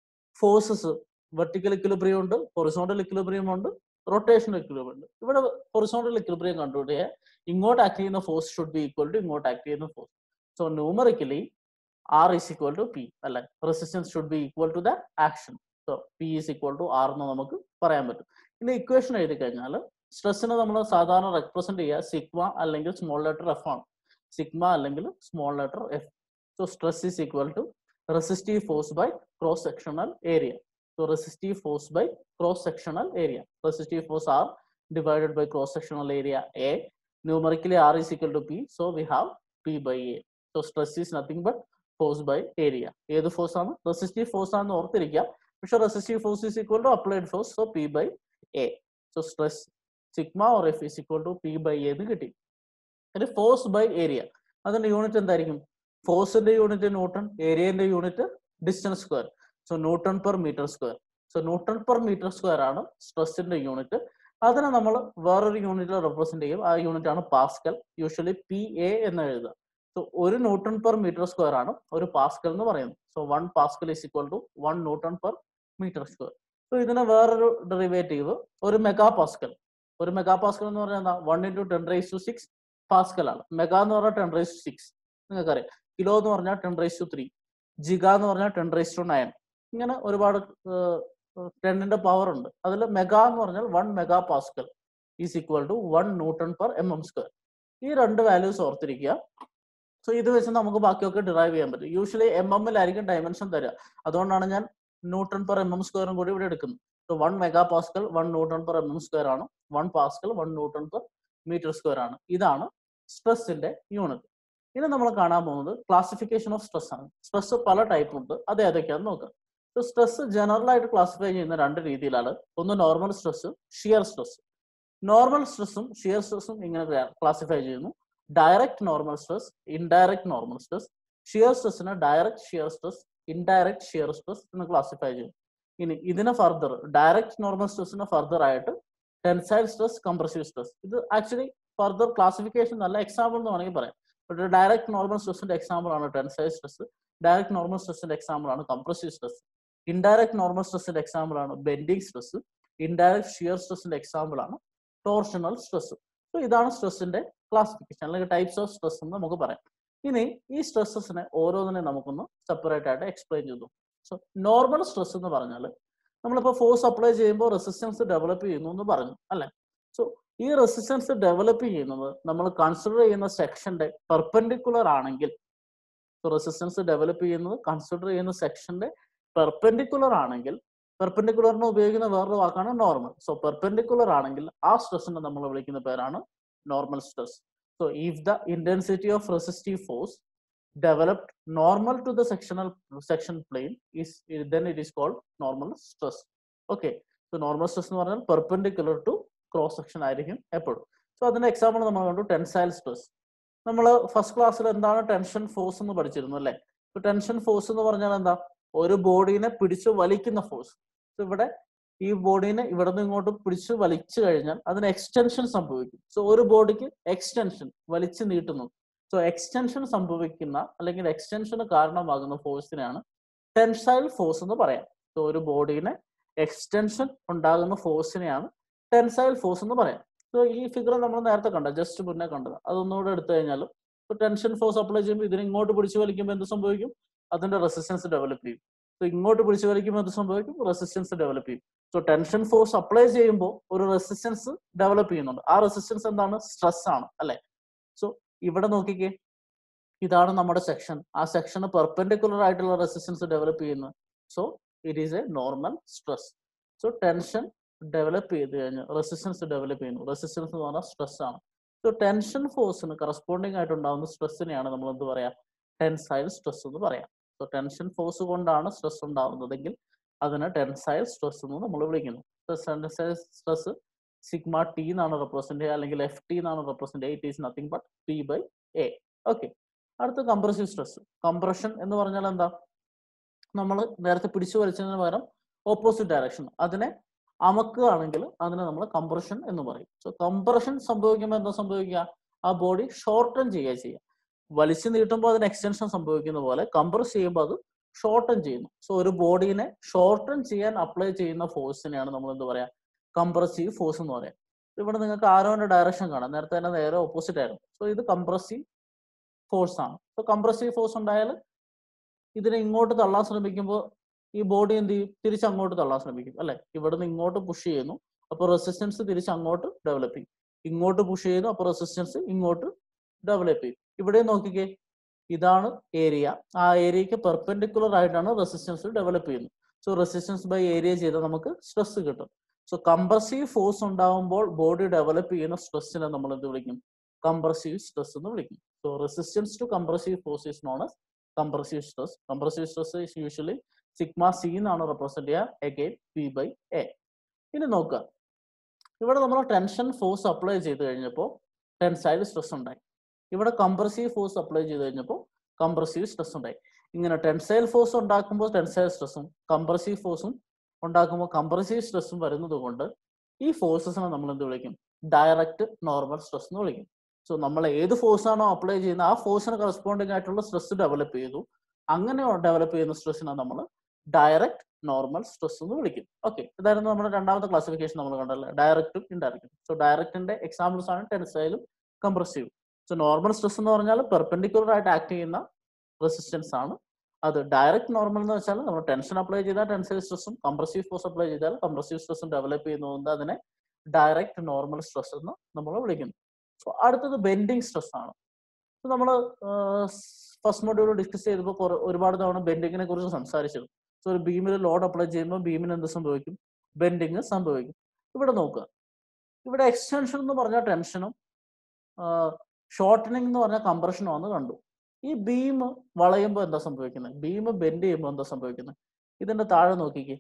Speaker 1: ഫോഴ്സസ് വെർട്ടിക്കൽ ഇക്വിലിബ്രിയം ഉണ്ട് ഹൊറിസോണ്ടൽ ഇക്വിലിബ്രിയം ഉണ്ട് റൊട്ടേഷണൽ ഇക്വിലിബ്രിയം ഉണ്ട് ഇവിടെ ഹൊറിസോണ്ടൽ ഇക്വിലിബ്രിയം കണ്ടുപിടിക്കുക ഇങ്ങോട്ട് ആക്ട് ചെയ്യുന്ന force should be equal to ഇങ്ങോട്ട് ആക്ട് ചെയ്യുന്ന force so numerically R is equal to P അല്ലെ resistance should be equal to the action so P is equal to R എന്ന് നമുക്ക് പറയാൻ പറ്റും ഇനി ഇക്വേഷൻ എഴുതി കഴിഞ്ഞാൽ സ്ട്രെസ്സിനെ നമ്മൾ സാധാരണ റെപ്രസെന്റ് ചെയ്യുക സിഗ്മ അല്ലെങ്കിൽ സ്മോൾ ലെറ്റർ എഫ് ആണ് സിഗ്മ അല്ലെങ്കിൽ small letter F so stress is equal to resistive force by cross sectional area so resistive force by cross sectional area resistive force R divided by cross sectional area A. Numerically, R is equal to P, so we have P by A. So stress is nothing but force by area. ഏത് force ആണ് resistive force ആണെന്ന് ഓർത്തിരിക്കുക പക്ഷെ resistive force is equal to applied force so P by A so stress sigma or F is equal to P by എന്ന് കിട്ടി ഇനി force by area അതിന്റെ unit എന്തായിരിക്കും ഫോഴ്സിന്റെ യൂണിറ്റ് ന്യൂട്ടൺ ഏരിയന്റെ unit distance square so newton per metre square so newton per metre square ആണ് സ്ട്രെസ്സിന്റെ unit അതിനെ നമ്മൾ വേറൊരു യൂണിറ്റിൽ റെപ്രസെന്റ് ചെയ്യും ആ യൂണിറ്റ് ആണ് പാസ്കൽ യൂഷ്വലി പി എ എന്ന് എഴുതുക സോ ഒരു ന്യൂട്ടൺ പെർ മീറ്റർ സ്ക്വയർ ആണ് ഒരു പാസ്കൽ എന്ന് പറയുന്നത് so one pascal is equal to one newton per metre square so ഇതിന് വേറൊരു ഡെറിവേറ്റീവ് ഒരു മെഗാ പാസ്കൽ ഒരു മെഗാ പാസ്കൽ എന്ന് പറഞ്ഞാൽ എന്താ one into ten raise to six pascal ആണ് മെഗാ എന്ന് പറഞ്ഞാൽ ടെൻ റൈസ് ടു സിക്സ് നിങ്ങൾക്കറിയാം കിലോ എന്ന് പറഞ്ഞാൽ ten raise to three giga എന്ന് പറഞ്ഞാൽ ടെൻ റൈസ് ടു നയൻ ഇങ്ങനെ ഒരുപാട് ടെന്നിന്റെ പവർ ഉണ്ട് അതിൽ മെഗാ എന്ന് പറഞ്ഞാൽ one mega pascal is equal to one newton per M M square ഈ രണ്ട് വാല്യൂസ് ഓർത്തിരിക്കുക സോ ഇത് വെച്ച് നമുക്ക് ബാക്കിയൊക്കെ ഡിറൈവ് ചെയ്യാൻ പറ്റും യൂഷ്വലി എം എമ്മിലായിരിക്കും ഡയമെൻഷൻ തരിക അതുകൊണ്ടാണ് ഞാൻ ന്യൂട്ടൺ പെർ എം എം സ്ക്വയറും കൂടി ഇവിടെ എടുക്കുന്നത് so one mega pascal one newton per M M square ആണ് one pascal one newton per metre square ആണ് ഇതാണ് സ്ട്രെസ്സിന്റെ യൂണിറ്റ് ഇനി നമ്മൾ കാണാൻ പോകുന്നത് ക്ലാസിഫിക്കേഷൻ ഓഫ് സ്ട്രെസ് ആണ് സ്ട്രെസ് പല ടൈപ്പ് ഉണ്ട് അത് ഏതൊക്കെയാണെന്ന് നോക്കാം സോ സ്ട്രെസ് ജനറൽ ആയിട്ട് ക്ലാസിഫൈ ചെയ്യുന്ന രണ്ട് രീതിയിലാണ് ഒന്ന് normal stress shear stress normal സ്ട്രെസ്സും ഷിയർ സ്ട്രെസ്സും ഇങ്ങനെ ക്ലാസിഫൈ ചെയ്യുന്നു direct normal stress indirect normal stress shear സ്ട്രെസ്സിന് direct shear stress indirect shear stress എന്ന് ക്ലാസിഫൈ ചെയ്യും ഇനി ഇതിന് ഫർദർ ഡയറക്റ്റ് നോർമൽ സ്ട്രെസ്സിന് ഫർദർ ആയിട്ട് ടെൻസൈൽ സ്ട്രെസ് കംപ്രസീവ് സ്ട്രെസ് ഇത് ആക്ച്വലി ഫർദർ ക്ലാസിഫിക്കേഷൻ നല്ല എക്സാമ്പിൾ എന്ന് വേണമെങ്കിൽ പറയാം ഒരു ഡയറക്റ്റ് നോർമൽ സ്ട്രെസ്സിന്റെ എക്സാമ്പിൾ ആണ് ടെൻസൈൽ സ്ട്രെസ് ഡയറക്റ്റ് നോർമൽ സ്ട്രെസ്സിന്റെ എക്സാമ്പിൾ ആണ് കംപ്രസീവ് സ്ട്രെസ് ഇൻഡയറക്റ്റ് നോർമൽ സ്ട്രെസ്സിന്റെ എക്സാമ്പിൾ ആണ് ബെൻഡിങ് സ്ട്രെസ് ഇൻഡയറക്റ്റ് ഷിയർ സ്ട്രെസ്സിന്റെ എക്സാമ്പിൾ ആണ് ടോർഷണൽ സ്ട്രെസ് സോ ഇതാണ് സ്ട്രെസ്സിന്റെ ക്ലാസിഫിക്കേഷൻ അല്ലെങ്കിൽ ടൈപ്സ് ഓഫ് സ്ട്രെസ് എന്ന് നമുക്ക് പറയാം ഇനി ഈ സ്ട്രെസ്സസിനെ ഓരോന്നിനെ നമുക്കൊന്ന് സെപ്പറേറ്റ് ആയിട്ട് എക്സ്പ്ലെയിൻ ചെയ്തു സോ നോർമൽ സ്ട്രെസ് എന്ന് പറഞ്ഞാൽ നമ്മളിപ്പോൾ ഫോഴ്സ് അപ്ലൈ ചെയ്യുമ്പോൾ റെസിസ്റ്റൻസ് ഡെവലപ്പ് ചെയ്യുന്നു എന്ന് പറഞ്ഞു അല്ലെ സോ ഈ റെസിസ്റ്റൻസ് ഡെവലപ്പ് ചെയ്യുന്നത് നമ്മൾ കൺസിഡർ ചെയ്യുന്ന സെക്ഷന്റെ പെർപെൻഡിക്കുലർ ആണെങ്കിൽ റെസിസ്റ്റൻസ് ഡെവലപ്പ് ചെയ്യുന്നത് കൺസിഡർ ചെയ്യുന്ന സെക്ഷന്റെ പെർപെൻഡിക്കുലർ ആണെങ്കിൽ പെർപെൻഡിക്കുലറിന് ഉപയോഗിക്കുന്ന വേറൊരു വാക്കാണ് നോർമൽ സോ പെർപെൻഡിക്കുലർ ആണെങ്കിൽ ആ സ്ട്രെസ്സിനെ നമ്മൾ വിളിക്കുന്ന പേരാണ് normal stress so if the intensity of resistive force developed normal to the sectional section plane is then it is called normal stress okay so normal stress എന്ന് പറഞ്ഞാൽ പെർപെൻഡിക്കുലർ ടു ക്രോസ് സെക്ഷൻ ആയിരിക്കും എപ്പോഴും so അതിന്റെ example നമ്മൾ കണ്ടു tensile stress നമ്മൾ first ക്ലാസ്സിൽ എന്താണ് ടെൻഷൻ ഫോഴ്സ് എന്ന് പഠിച്ചിരുന്നു അല്ലെ ടെൻഷൻ ഫോഴ്സ് എന്ന് പറഞ്ഞാൽ എന്താ ഒരു ബോഡീനെ പിടിച്ചു വലിക്കുന്ന ഫോഴ്സ് ഇവിടെ ഈ ബോഡീനെ ഇവിടെ നിന്ന് ഇങ്ങോട്ട് പിടിച്ചു വലിച്ചു കഴിഞ്ഞാൽ അതിന് എക്സ്റ്റൻഷൻ സംഭവിക്കും സോ ഒരു ബോഡിക്ക് എക്സ്റ്റൻഷൻ വലിച്ചു നീട്ടുന്നു സോ എക്സ്റ്റൻഷൻ സംഭവിക്കുന്ന അല്ലെങ്കിൽ എക്സ്റ്റൻഷന് കാരണമാകുന്ന ഫോഴ്സിനെയാണ് ടെൻസൈൽ ഫോഴ്സ് എന്ന് പറയാം സോ ഒരു ബോഡീനെ എക്സ്റ്റൻഷൻ ഉണ്ടാകുന്ന ഫോഴ്സിനെയാണ് ടെൻസൈൽ ഫോഴ്സ് എന്ന് പറയാം സോ ഈ ഫിഗർ നമ്മൾ നേരത്തെ കണ്ട ജസ്റ്റ് മുന്നേ കണ്ടത് അതൊന്നുകൂടെ എടുത്തു കഴിഞ്ഞാൽ ഇപ്പൊ ടെൻഷൻ ഫോഴ്സ് അപ്ലൈ ചെയ്യുമ്പോൾ ഇതിനെ ഇങ്ങോട്ട് പിടിച്ചു വലിക്കുമ്പോൾ എന്ത് സംഭവിക്കും അതിന്റെ റെസിസ്റ്റൻസ് ഡെവലപ്പ് ചെയ്യും സോ ഇങ്ങോട്ട് പിടിച്ചു വലിക്കുമ്പോൾ എന്ത് സംഭവിക്കും റെസിസ്റ്റൻസ് ഡെവലപ്പ് ചെയ്യും സോ ടെൻഷൻ ഫോഴ്സ് അപ്ലൈ ചെയ്യുമ്പോൾ ഒരു റെസിസ്റ്റൻസ് ഡെവലപ്പ് ചെയ്യുന്നുണ്ട് ആ റെസിസ്റ്റൻസ് എന്താണ് സ്ട്രെസ് ആണ് അല്ലെ സോ ഇവിടെ നോക്കിക്കേ ഇതാണ് നമ്മുടെ സെക്ഷൻ ആ സെക്ഷന് പെർപെൻഡിക്കുലർ ആയിട്ടുള്ള റെസിസ്റ്റൻസ് ഡെവലപ്പ് ചെയ്യുന്നത് so it is a normal stress so tension develop ചെയ്ത് കഴിഞ്ഞ് റെസിസ്റ്റൻസ് ഡെവലപ്പ് ചെയ്യുന്നു റെസിസ്റ്റൻസ് എന്ന് പറഞ്ഞാൽ സ്ട്രെസ് ആണ് സോ ടെൻഷൻ ഫോഴ്സിന് കറസ്പോണ്ടിങ് ആയിട്ട് ഉണ്ടാകുന്ന സ്ട്രെസ്സിനെയാണ് നമ്മൾ എന്ത് പറയാ ടെൻസൈൽ സ്ട്രെസ് എന്ന് പറയാം സോ ടെൻഷൻ ഫോഴ്സ് കൊണ്ടാണ് സ്ട്രെസ് ഉണ്ടാകുന്നതെങ്കിൽ അതിനെ ടെൻസൈൽ സ്ട്രെസ് എന്ന് നമ്മൾ വിളിക്കുന്നു ടെൻസൈൽ സ്ട്രെസ് സിഗ്മ ടി എന്നാണ് റെപ്രസെന്റ് ചെയ്യുക അല്ലെങ്കിൽ എഫ് ടി എന്നാണ് റെപ്രസെന്റ് ചെയ്യുക it is nothing but P by A okay അടുത്ത കംപ്രസീവ് സ്ട്രെസ് കംപ്രഷൻ എന്ന് പറഞ്ഞാൽ എന്താ നമ്മൾ നേരത്തെ പിടിച്ചു വലിച്ചതിന് പകരം ഓപ്പോസിറ്റ് ഡയറക്ഷൻ അതിനെ അമക്കുകയാണെങ്കിൽ അതിനെ നമ്മൾ കംപ്രഷൻ എന്ന് പറയും സോ കംപ്രഷൻ സംഭവിക്കുമ്പോൾ എന്താ സംഭവിക്കുക ആ ബോഡി ഷോർട്ടൺ ചെയ്യുക ചെയ്യുക വലിച്ചു നീട്ടുമ്പോൾ അതിന് എക്സ്റ്റൻഷൻ സംഭവിക്കുന്ന പോലെ കംപ്രസ് ചെയ്യുമ്പോൾ അത് ഷോർട്ടൺ ചെയ്യുന്നു സോ ഒരു ബോഡീനെ ഷോർട്ടൺ ചെയ്യാൻ അപ്ലൈ ചെയ്യുന്ന ഫോഴ്സിനെയാണ് നമ്മൾ എന്ത് പറയാ കംപ്രസീവ് ഫോഴ്സ് എന്ന് പറയാം ഇവിടെ നിങ്ങൾക്ക് ആരോന്റെ ഡയറക്ഷൻ കാണാം നേരത്തെ തന്നെ നേരെ ഓപ്പോസിറ്റ് ആയിരുന്നു സോ ഇത് കംപ്രസീവ് ഫോഴ്സ് ആണ് സോ കംപ്രസീവ് ഫോഴ്സ് ഉണ്ടായാൽ ഇതിനെ ഇങ്ങോട്ട് തള്ളാൻ ശ്രമിക്കുമ്പോൾ ഈ ബോഡി എന്ത് ചെയ്യും തിരിച്ച് അങ്ങോട്ട് തള്ളാൻ ശ്രമിക്കും അല്ലെ ഇവിടെ നിന്ന് ഇങ്ങോട്ട് പുഷ് ചെയ്യുന്നു അപ്പോൾ റെസിസ്റ്റൻസ് തിരിച്ച് അങ്ങോട്ട് ഡെവലപ്പ് ചെയ്യും ഇങ്ങോട്ട് പുഷ് ചെയ്യുന്നു അപ്പോൾ റെസിസ്റ്റൻസ് ഇങ്ങോട്ട് ഡെവലപ്പ് ചെയ്യും ഇവിടെ നോക്കിക്കേ ഇതാണ് ഏരിയ ആ ഏരിയക്ക് പെർപെൻഡിക്കുലർ ആയിട്ടാണ് റെസിസ്റ്റൻസ് ഡെവലപ്പ് ചെയ്യുന്നത് സോ റെസിസ്റ്റൻസ് ബൈ ഏരിയ ചെയ്താൽ നമുക്ക് സ്ട്രെസ് കിട്ടും സോ കംപ്രസീവ് ഫോഴ്സ് ഉണ്ടാവുമ്പോൾ ബോഡി ഡെവലപ്പ് ചെയ്യുന്ന സ്ട്രെസ്സിനെ നമ്മൾ എന്ത് വിളിക്കും കംപ്രസീവ് സ്ട്രെസ് എന്ന് വിളിക്കും so resistance to compressive force is known as compressive stress compressive stress is usually sigma C എന്നാണ് റെപ്രസെന്റ് ചെയ്യുക എഗെയിൻ പി ബൈ എ ഇനി നോക്കുക ഇവിടെ നമ്മൾ ടെൻഷൻ ഫോഴ്സ് അപ്ലൈ ചെയ്ത് കഴിഞ്ഞപ്പോൾ ടെൻസൈൽ സ്ട്രെസ് ഉണ്ടായി ഇവിടെ കംപ്രസീവ് ഫോഴ്സ് അപ്ലൈ ചെയ്ത് കഴിഞ്ഞപ്പോൾ കംപ്രസീവ് സ്ട്രെസ് ഉണ്ടായി ഇങ്ങനെ ടെൻസൈൽ ഫോഴ്സ് ഉണ്ടാക്കുമ്പോൾ ടെൻസൈൽ സ്ട്രെസ്സും കംപ്രസീവ് ഫോഴ്സും ഉണ്ടാക്കുമ്പോൾ കംപ്രസീവ് സ്ട്രെസ്സും വരുന്നത് കൊണ്ട് ഈ ഫോഴ്സസിനെ നമ്മൾ എന്ത് വിളിക്കും ഡയറക്റ്റ് നോർമൽ സ്ട്രെസ് എന്ന് വിളിക്കും സോ നമ്മൾ ഏത് ഫോഴ്സ് ആണോ അപ്ലൈ ചെയ്യുന്നത് ആ ഫോഴ്സിന് കറസ്പോണ്ടിങ് ആയിട്ടുള്ള സ്ട്രെസ് ഡെവലപ്പ് ചെയ്തു അങ്ങനെ ഡെവലപ്പ് ചെയ്യുന്ന സ്ട്രെസ്സിനെ നമ്മൾ ഡയറക്റ്റ് നോർമൽ സ്ട്രെസ് എന്ന് വിളിക്കും ഓക്കെ ഇതായിരുന്നു നമ്മുടെ രണ്ടാമത്തെ ക്ലാസിഫിക്കേഷൻ നമ്മൾ കണ്ടല്ലേ ഡയറക്റ്റും ഇൻഡയറക്റ്റും സോ ഡയറക്റ്റിന്റെ എക്സാമ്പിൾസ് ആണ് ടെൻസൈലും കംപ്രസീവും സോ നോർമൽ സ്ട്രെസ് എന്ന് പറഞ്ഞാൽ പെർപെൻഡിക്കുലർ ആയിട്ട് ആക്ട് ചെയ്യുന്ന റെസിസ്റ്റൻസ് ആണ് അത് ഡയറക്റ്റ് നോർമൽ എന്ന് വെച്ചാൽ നമ്മൾ ടെൻഷൻ അപ്ലൈ ചെയ്താൽ ടെൻസൈൽ സ്ട്രെസ്സും കംപ്രസീവ് ഫോഴ്സ് അപ്ലൈ ചെയ്താൽ കംപ്രസീവ് സ്ട്രെസ്സും ഡെവലപ്പ് ചെയ്യുന്നതുകൊണ്ട് അതിനെ ഡയറക്റ്റ് നോർമൽ സ്ട്രെസ് എന്ന് നമ്മൾ വിളിക്കുന്നു സോ അടുത്തത് ബെൻഡിങ് സ്ട്രെസ് ആണ് നമ്മൾ ഫസ്റ്റ് മൊഡ്യൂൾ ഡിസ്കസ് ചെയ്തപ്പോൾ കുറെ ഒരുപാട് തവണ ബെൻഡിങ്ങിനെ കുറിച്ച് സംസാരിച്ചിരുന്നു സോ ഒരു ബീമിൽ ലോഡ് അപ്ലൈ ചെയ്യുമ്പോൾ ബീമിന് എന്ത് സംഭവിക്കും ബെൻഡിങ് സംഭവിക്കും ഇവിടെ നോക്കുക ഇവിടെ എക്സ്റ്റൻഷൻ എന്ന് പറഞ്ഞാൽ ടെൻഷനും ഷോർട്ടനിങ് എന്ന് പറഞ്ഞാൽ കംപ്രഷൻ ആണെന്ന് കണ്ടു ഈ ബീം വളയുമ്പോൾ എന്താ സംഭവിക്കുന്നത് ബീം ബെൻഡ് ചെയ്യുമ്പോൾ എന്താ സംഭവിക്കുന്നത് ഇതിന്റെ താഴെ നോക്കിക്കേ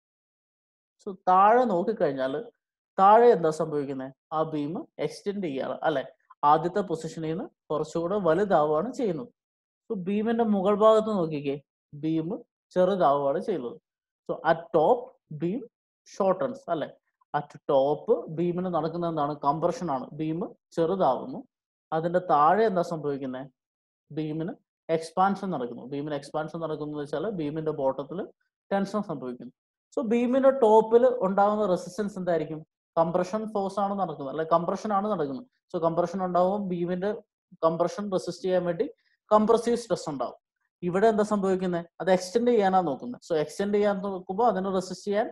Speaker 1: സോ താഴെ നോക്കിക്കഴിഞ്ഞാൽ താഴെ എന്താ സംഭവിക്കുന്നത് ആ ബീം എക്സ്റ്റെൻഡ് ചെയ്യാണ് അല്ലെ ആദ്യത്തെ പൊസിഷനിൽ നിന്ന് കുറച്ചുകൂടെ വലുതാവുകയാണ് ചെയ്യുന്നത് സോ ബീമിന്റെ മുകൾ ഭാഗത്ത് നോക്കിക്കേ ബീം ചെറുതാവുകയാണ് ചെയ്യുന്നത് so at top beam shortens അല്ലെ അറ്റ് ടോപ്പ് ബീമിന് നടക്കുന്ന എന്താണ് കംപ്രഷൻ ആണ് ബീം ചെറുതാവുന്നു അതിന്റെ താഴെ എന്താ സംഭവിക്കുന്നത് ബീമിന് എക്സ്പാൻഷൻ നടക്കുന്നു ബീമിന് എക്സ്പാൻഷൻ നടക്കുന്നു വെച്ചാൽ ബീമിന്റെ ബോട്ടത്തിൽ ടെൻഷൻ സംഭവിക്കുന്നു സോ ബീമിന്റെ ടോപ്പിൽ ഉണ്ടാകുന്ന റെസിസ്റ്റൻസ് എന്തായിരിക്കും കംപ്രഷൻ ഫോഴ്സ് ആണ് നടക്കുന്നത് അല്ലെ കംപ്രഷൻ ആണ് നടക്കുന്നത് സോ കംപ്രഷൻ ഉണ്ടാവും ബീമിന്റെ കംപ്രഷൻ റെസിസ്റ്റ് ചെയ്യാൻ വേണ്ടി കംപ്രസീവ് സ്ട്രെസ് ഉണ്ടാവും ഇവിടെ എന്താ സംഭവിക്കുന്നത് അത് എക്സ്റ്റെൻഡ് ചെയ്യാനാണ് നോക്കുന്നത് സോ എക്സ്റ്റെൻഡ് ചെയ്യാൻ നോക്കുമ്പോൾ അതിനെ റെസിസ്റ്റ് ചെയ്യാൻ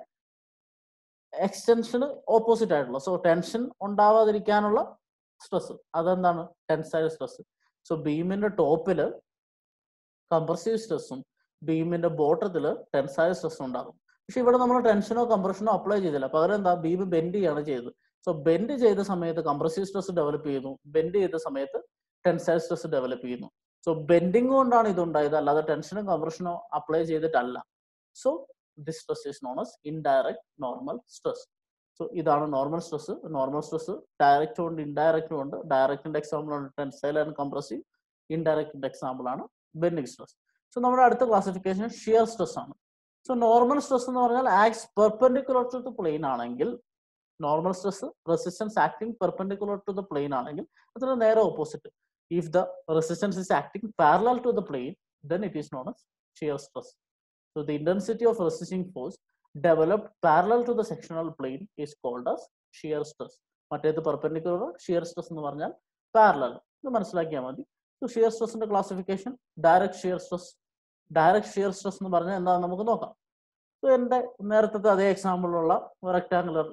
Speaker 1: എക്സ്റ്റൻഷന് ഓപ്പോസിറ്റ് ആയിട്ടുള്ള സോ ടെൻഷൻ ഉണ്ടാവാതിരിക്കാനുള്ള സ്ട്രെസ് അതെന്താണ് ടെൻസൈൽ സ്ട്രെസ് സോ ബീമിന്റെ ടോപ്പില് കംപ്രസീവ് സ്ട്രെസ്സും ബീമിന്റെ ബോട്ടത്തില് ടെൻസൈൽ സ്ട്രെസ്സും ഉണ്ടാകും പക്ഷെ ഇവിടെ നമ്മൾ ടെൻഷനോ കംപ്രഷനോ അപ്ലൈ ചെയ്തില്ല പകരം എന്താ ബീം ബെൻഡ് ചെയ്യാണ് ചെയ്തത് സോ ബെൻഡ് ചെയ്ത സമയത്ത് കംപ്രസീവ് സ്ട്രെസ് ഡെവലപ്പ് ചെയ്യുന്നു ബെൻഡ് ചെയ്ത സമയത്ത് ടെൻസൈൽ സ്ട്രെസ് ഡെവലപ്പ് ചെയ്യുന്നു സോ ബെൻഡിങ് കൊണ്ടാണ് ഇത് ഉണ്ടായത് അല്ലാതെ ടെൻഷനും കംപ്രഷനോ അപ്ലൈ ചെയ്തിട്ടല്ല so this stress is known as indirect normal stress so ഇതാണ് normal stress normal stress direct ഉണ്ട് ഇൻഡയറക്റ്റും ഉണ്ട് ഡയറക്റ്റിന്റെ എക്സാമ്പിൾ ആണ് ടെൻസൈൽ ആൻഡ് കംപ്രസീവ് ഇൻഡയറക്റ്റിന്റെ എക്സാമ്പിൾ ആണ് ബെൻഡിങ് സ്ട്രെസ് സോ നമ്മുടെ അടുത്ത ക്ലാസിഫിക്കേഷൻ ഷിയർ സ്ട്രെസ് ആണ് സോ നോർമൽ സ്ട്രെസ് എന്ന് പറഞ്ഞാൽ acts perpendicular to the plane ആണെങ്കിൽ normal stress resistance acting perpendicular to the plane ആണെങ്കിൽ അതിന് നേരെ opposite if the resistance is acting parallel to the plane then it is known as shear stress so the intensity of resisting force developed parallel to the sectional plane is called as shear stress മറ്റേത് perpendicular shear stress എന്ന് പറഞ്ഞാൽ parallel ഇത് മനസ്സിലാക്കിയാൽ മതി so shear സ്ട്രെസിന്റെ classification direct shear stress direct shear stress എന്ന് പറഞ്ഞാൽ എന്താണെന്ന് നമുക്ക് നോക്കാം സോ എൻ്റെ നേരത്തെ അതേ എക്സാമ്പിളിലുള്ള റെക്ടാങ്കുലർ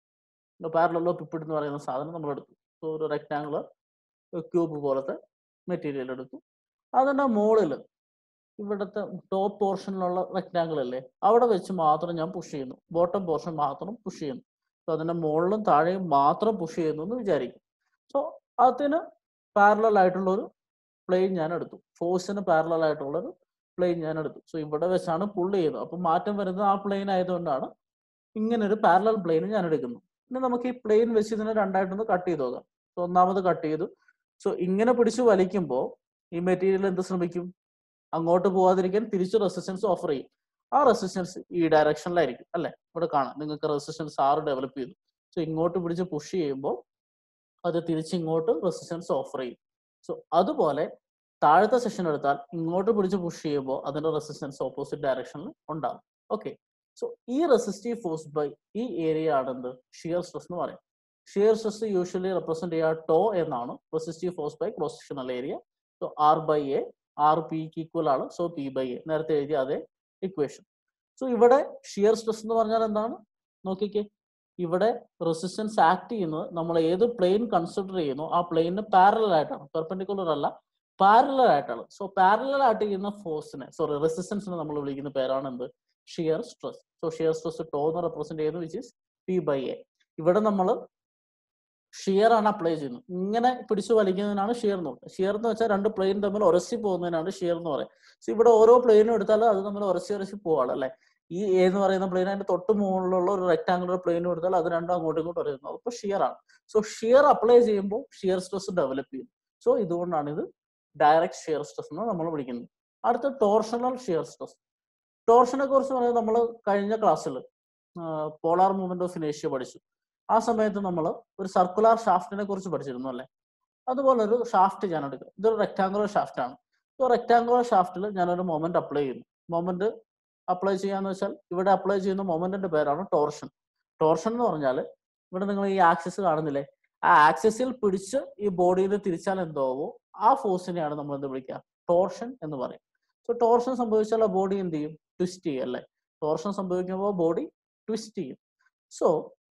Speaker 1: പാരലോ പിപ്പിഡ് എന്ന് പറയുന്ന സാധനം നമ്മൾ എടുത്തു സോ ഒരു റെക്ടാങ്കുലർ ക്യൂബ് പോലത്തെ മെറ്റീരിയൽ എടുത്തു അതിൻ്റെ മുകളിൽ ഇവിടുത്തെ ടോപ്പ് പോർഷനിലുള്ള റെക്ടാങ്കിൾ അല്ലേ അവിടെ വെച്ച് മാത്രം ഞാൻ പുഷ് ചെയ്യുന്നു ബോട്ടം പോർഷൻ മാത്രം പുഷ് ചെയ്യുന്നു സോ അതിന്റെ മുകളിലും താഴെയും മാത്രം പുഷ് ചെയ്യുന്നു എന്ന് വിചാരിക്കും സോ അതിന് പാരലൽ ആയിട്ടുള്ള ഒരു പ്ലെയിൻ ഞാൻ എടുത്തു ഫോഴ്സിന് പാരലൽ ആയിട്ടുള്ള ഒരു പ്ലെയിൻ ഞാൻ എടുത്തു സോ ഇവിടെ വെച്ചാണ് പുള്ള് ചെയ്യുന്നത് അപ്പം മാറ്റം വരുന്നത് ആ പ്ലെയിൻ ആയതുകൊണ്ടാണ് ഇങ്ങനെ ഒരു പാരലൽ പ്ലെയിൻ ഞാൻ എടുക്കുന്നു പിന്നെ നമുക്ക് ഈ പ്ലെയിൻ വെച്ച് ഇതിനെ രണ്ടായിട്ടൊന്ന് കട്ട് ചെയ്ത് നോക്കാം സോ ഒന്നാമത് കട്ട് ചെയ്തു സോ ഇങ്ങനെ പിടിച്ച് വലിക്കുമ്പോൾ ഈ മെറ്റീരിയൽ എന്ത് ശ്രമിക്കും അങ്ങോട്ട് പോവാതിരിക്കാൻ തിരിച്ച് റെസിസ്റ്റൻസ് ഓഫർ ചെയ്യും ആ റെസിസ്റ്റൻസ് ഈ ഡയറക്ഷനിലായിരിക്കും അല്ലെ ഇവിടെ കാണാം നിങ്ങൾക്ക് റെസിസ്റ്റൻസ് ആറ് ഡെവലപ്പ് ചെയ്തു സോ ഇങ്ങോട്ട് പിടിച്ച് പുഷ് ചെയ്യുമ്പോൾ അത് തിരിച്ച് ഇങ്ങോട്ട് റെസിസ്റ്റൻസ് ഓഫർ ചെയ്യും സോ അതുപോലെ താഴത്തെ സെഷൻ എടുത്താൽ ഇങ്ങോട്ട് പിടിച്ച് പുഷ് ചെയ്യുമ്പോൾ അതിന്റെ റെസിസ്റ്റൻസ് ഓപ്പോസിറ്റ് ഡയറക്ഷനിൽ ഉണ്ടാകും ഓക്കെ സോ ഈ റെസിസ്റ്റീവ് ഫോഴ്സ് ബൈ ഈ ഏരിയ ആണെന്ത് ഷിയർ സ്ട്രെസ് എന്ന് പറയും ഷിയർ സ്ട്രെസ് യൂഷ്വലി റെപ്രസെന്റ് ചെയ്യുക ടോ എന്നാണ് resistive force by cross sectional area so R by A R പിക്ക് ഈക്വൽ ആണ് സോ പി ബൈ എ നേരത്തെ എഴുതിയ അതേ ഇക്വേഷൻ സോ ഇവിടെ ഷിയർ സ്ട്രെസ് എന്ന് പറഞ്ഞാൽ എന്താണ് നോക്കിക്കേ ഇവിടെ റെസിസ്റ്റൻസ് ആക്ട് ചെയ്യുന്നത് നമ്മൾ ഏത് പ്ലെയിൻ കൺസിഡർ ചെയ്യുന്നു ആ പ്ലെയിനിന് പാരലൽ ആയിട്ടാണ് പെർപെൻഡിക്കുലർ അല്ല പാരലൽ ആയിട്ടാണ് സോ പാരലൽ ആയിട്ട് ചെയ്യുന്ന ഫോഴ്സിനെ സോറി റെസിസ്റ്റൻസിനെ നമ്മൾ വിളിക്കുന്ന പേരാണ് എന്ത് shear stress so shear stress tau എന്ന് റെപ്രസെന്റ് ചെയ്യുന്നു which is P by A ഇവിടെ നമ്മൾ ഷിയർ ആണ് അപ്ലൈ ചെയ്യുന്നത് ഇങ്ങനെ പിടിച്ചു വലിക്കുന്നതിനാണ് ഷിയർ എന്ന് പറയുന്നത് ഷിയർ എന്ന് വെച്ചാൽ രണ്ട് പ്ലെയിൻ തമ്മിൽ ഉരസി പോകുന്നതിനാണ് ഷിയർ എന്ന് പറയുന്നത് സോ ഇവിടെ ഓരോ പ്ലെയിനും എടുത്താൽ അത് തമ്മിൽ ഉരസി ഉരസി പോവാണ് അല്ലെ ഈ എ എന്ന് പറയുന്ന പ്ലെയിൻ അതിന്റെ തൊട്ട് മുകളിലുള്ള ഒരു റെക്ടാങ്കുലർ പ്ലെയിനും എടുത്താൽ അത് രണ്ടും അങ്ങോട്ടും ഇങ്ങോട്ടും വരുന്നത് അപ്പോൾ ഷിയർ ആണ് സോ ഷിയർ അപ്ലൈ ചെയ്യുമ്പോൾ ഷിയർ സ്ട്രെസ് ഡെവലപ്പ് ചെയ്യും സോ ഇതുകൊണ്ടാണ് ഇത് ഡയറക്റ്റ് ഷിയർ സ്ട്രെസ് എന്ന് നമ്മൾ വിളിക്കുന്നത് അടുത്ത ടോർഷണൽ ഷിയർ സ്ട്രെസ് ടോർഷനെ കുറിച്ച് പറയുന്നത് നമ്മൾ കഴിഞ്ഞ ക്ലാസ്സിൽ പോളാർ മൂവ്മെന്റ് ഓഫ് ഇനേഷ്യ പഠിച്ചു ആ സമയത്ത് നമ്മൾ ഒരു സർക്കുലർ ഷാഫ്റ്റിനെ കുറിച്ച് പഠിച്ചിരുന്നു അല്ലെ അതുപോലെ ഒരു ഷാഫ്റ്റ് ഞാൻ എടുക്കുക ഇതൊരു റെക്ടാങ്കുലർ ഷാഫ്റ്റ് ആണ് സോ റെക്ടാങ്കുലർ ഷാഫ്റ്റിൽ ഞാനൊരു മൊമെന്റ് അപ്ലൈ ചെയ്യുന്നു മൊമെന്റ് അപ്ലൈ ചെയ്യാന്ന് വെച്ചാൽ ഇവിടെ അപ്ലൈ ചെയ്യുന്ന മൊമെന്റിന്റെ പേരാണ് ടോർഷൻ ടോർഷൻ എന്ന് പറഞ്ഞാൽ ഇവിടെ നിങ്ങൾ ഈ ആക്സിസ് കാണുന്നില്ലേ ആ ആക്സിസിൽ പിടിച്ച് ഈ ബോഡിയിൽ തിരിച്ചാൽ എന്താവോ ആ ഫോഴ്സിനെയാണ് നമ്മൾ എന്ത് വിളിക്കുക ടോർഷൻ എന്ന് പറയും സോ ടോർഷൻ സംഭവിച്ചാൽ ആ ബോഡി എന്ത് ചെയ്യും ട്വിസ്റ്റ് ചെയ്യും അല്ലേ ടോർഷൻ സംഭവിക്കുമ്പോൾ ബോഡി ട്വിസ്റ്റ് ചെയ്യും so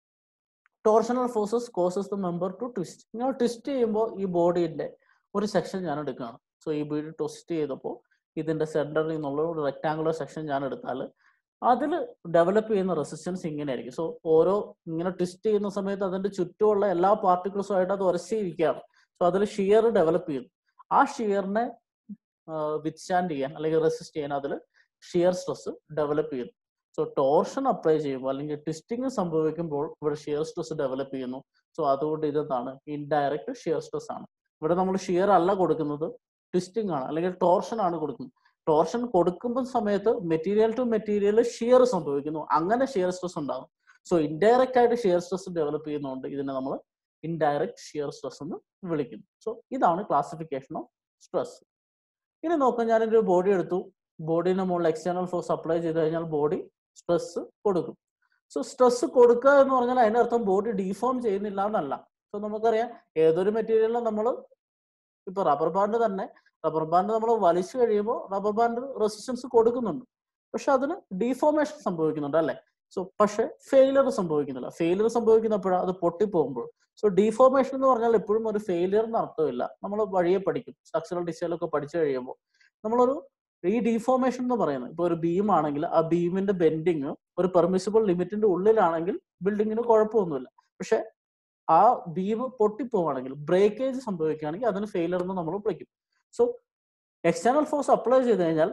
Speaker 1: torsional forces causes the member to twist ഇങ്ങനെ ട്വിസ്റ്റ് ചെയ്യുമ്പോൾ ഈ ബോഡിയുടെ ഒരു സെക്ഷൻ ഞാൻ എടുക്കുകയാണ് സോ ഈ ബോഡി ട്വിസ്റ്റ് ചെയ്തപ്പോൾ ഇതിന്റെ സെന്ററിൽ നിന്നുള്ള ഒരു റെക്ടാങ്കുലർ സെക്ഷൻ ഞാൻ എടുത്താൽ അതിൽ ഡെവലപ്പ് ചെയ്യുന്ന റെസിസ്റ്റൻസ് ഇങ്ങനെ ആയിരിക്കും സോ ഓരോ ഇങ്ങനെ ട്വിസ്റ്റ് ചെയ്യുന്ന സമയത്ത് അതിന്റെ ചുറ്റുമുള്ള എല്ലാ പാർട്ടിക്കിൾസും ആയിട്ട് അത് ഉരച്ചിരിക്കുകയാണ് സോ അതിൽ ഷിയർ ഡെവലപ്പ് ചെയ്യുന്നു ആ ഷിയറിനെ വിത്ത്സ്റ്റാൻഡ് ചെയ്യാൻ അല്ലെങ്കിൽ റെസിസ്റ്റ് ചെയ്യാൻ അതിൽ ഷിയർ സ്ട്രെസ് ഡെവലപ്പ് ചെയ്യുന്നു സോ ടോർഷൻ അപ്ലൈ ചെയ്യുമ്പോൾ അല്ലെങ്കിൽ ട്വിസ്റ്റിംഗ് സംഭവിക്കുമ്പോൾ ഇവിടെ ഷിയർ സ്ട്രെസ് ഡെവലപ്പ് ചെയ്യുന്നു സോ അതുകൊണ്ട് ഇതെന്താണ് ഇൻഡയറക്റ്റ് ഷിയർ സ്ട്രെസ് ആണ് ഇവിടെ നമ്മൾ ഷിയർ അല്ല കൊടുക്കുന്നത് ട്വിസ്റ്റിംഗ് ആണ് അല്ലെങ്കിൽ ടോർഷൻ ആണ് കൊടുക്കുന്നത് ടോർഷൻ കൊടുക്കുമ്പോൾ സമയത്ത് മെറ്റീരിയൽ ടു മെറ്റീരിയൽ ഷിയർ സംഭവിക്കുന്നു അങ്ങനെ ഷിയർ സ്ട്രെസ് ഉണ്ടാകും സോ ഇൻഡയറക്റ്റ് ആയിട്ട് ഷിയർ സ്ട്രെസ് ഡെവലപ്പ് ചെയ്യുന്നതുകൊണ്ട് ഇതിനെ നമ്മൾ ഇൻഡയറക്റ്റ് ഷിയർ സ്ട്രെസ് എന്ന് വിളിക്കുന്നു സോ ഇതാണ് ക്ലാസിഫിക്കേഷൻ ഓഫ് സ്ട്രെസ് ഇനി നോക്കാം ഞാനൊരു ബോഡി എടുത്തു ബോഡിന് മുകളിൽ എക്സ്റ്റേണൽ ഫോഴ്സ് അപ്ലൈ ചെയ്ത് കഴിഞ്ഞാൽ ബോഡി സ്ട്രെസ് കൊടുക്കും സോ സ്ട്രെസ് കൊടുക്കുക എന്ന് പറഞ്ഞാൽ അതിന്റെ അർത്ഥം ബോഡി ഡീഫോം ചെയ്യുന്നില്ല എന്നല്ല സോ നമുക്കറിയാം ഏതൊരു മെറ്റീരിയലിനും നമ്മൾ ഇപ്പൊ റബ്ബർ ബാൻഡ് തന്നെ റബ്ബർ ബാൻഡ് നമ്മൾ വലിച്ചു കഴിയുമ്പോൾ റബ്ബർ ബാൻഡ് റെസിസ്റ്റൻസ് കൊടുക്കുന്നുണ്ട് പക്ഷെ അതിന് ഡീഫോമേഷൻ സംഭവിക്കുന്നുണ്ട് അല്ലെ സോ പക്ഷെ ഫെയിലിയർ സംഭവിക്കുന്നില്ല ഫെയിലിയർ സംഭവിക്കുന്നപ്പോഴാണ് അത് പൊട്ടിപ്പോകുമ്പോൾ സോ ഡീഫോമേഷൻ എന്ന് പറഞ്ഞാൽ എപ്പോഴും ഒരു ഫെയിലിയറിന് അർത്ഥമില്ല നമ്മൾ വഴിയെ പഠിക്കും സ്ട്രക്ചറൽ ഡിസൈനൊക്കെ പഠിച്ചു കഴിയുമ്പോൾ നമ്മളൊരു ഈ ഡീഫോമേഷൻ എന്ന് പറയുന്നത് ഇപ്പൊ ഒരു ബീം ആണെങ്കിൽ ആ ബീമിന്റെ ബെൻഡിങ് ഒരു പെർമിസിബിൾ ലിമിറ്റിന്റെ ഉള്ളിലാണെങ്കിൽ ബിൽഡിങ്ങിന് കുഴപ്പമൊന്നുമില്ല പക്ഷെ ആ ബീം പൊട്ടിപ്പോവാണെങ്കിൽ ബ്രേക്കേജ് സംഭവിക്കുകയാണെങ്കിൽ അതിന് ഫെയിലർ എന്ന് നമ്മൾ വിളിക്കും സോ എക്സ്റ്റേണൽ ഫോഴ്സ് അപ്ലൈ ചെയ്ത് കഴിഞ്ഞാൽ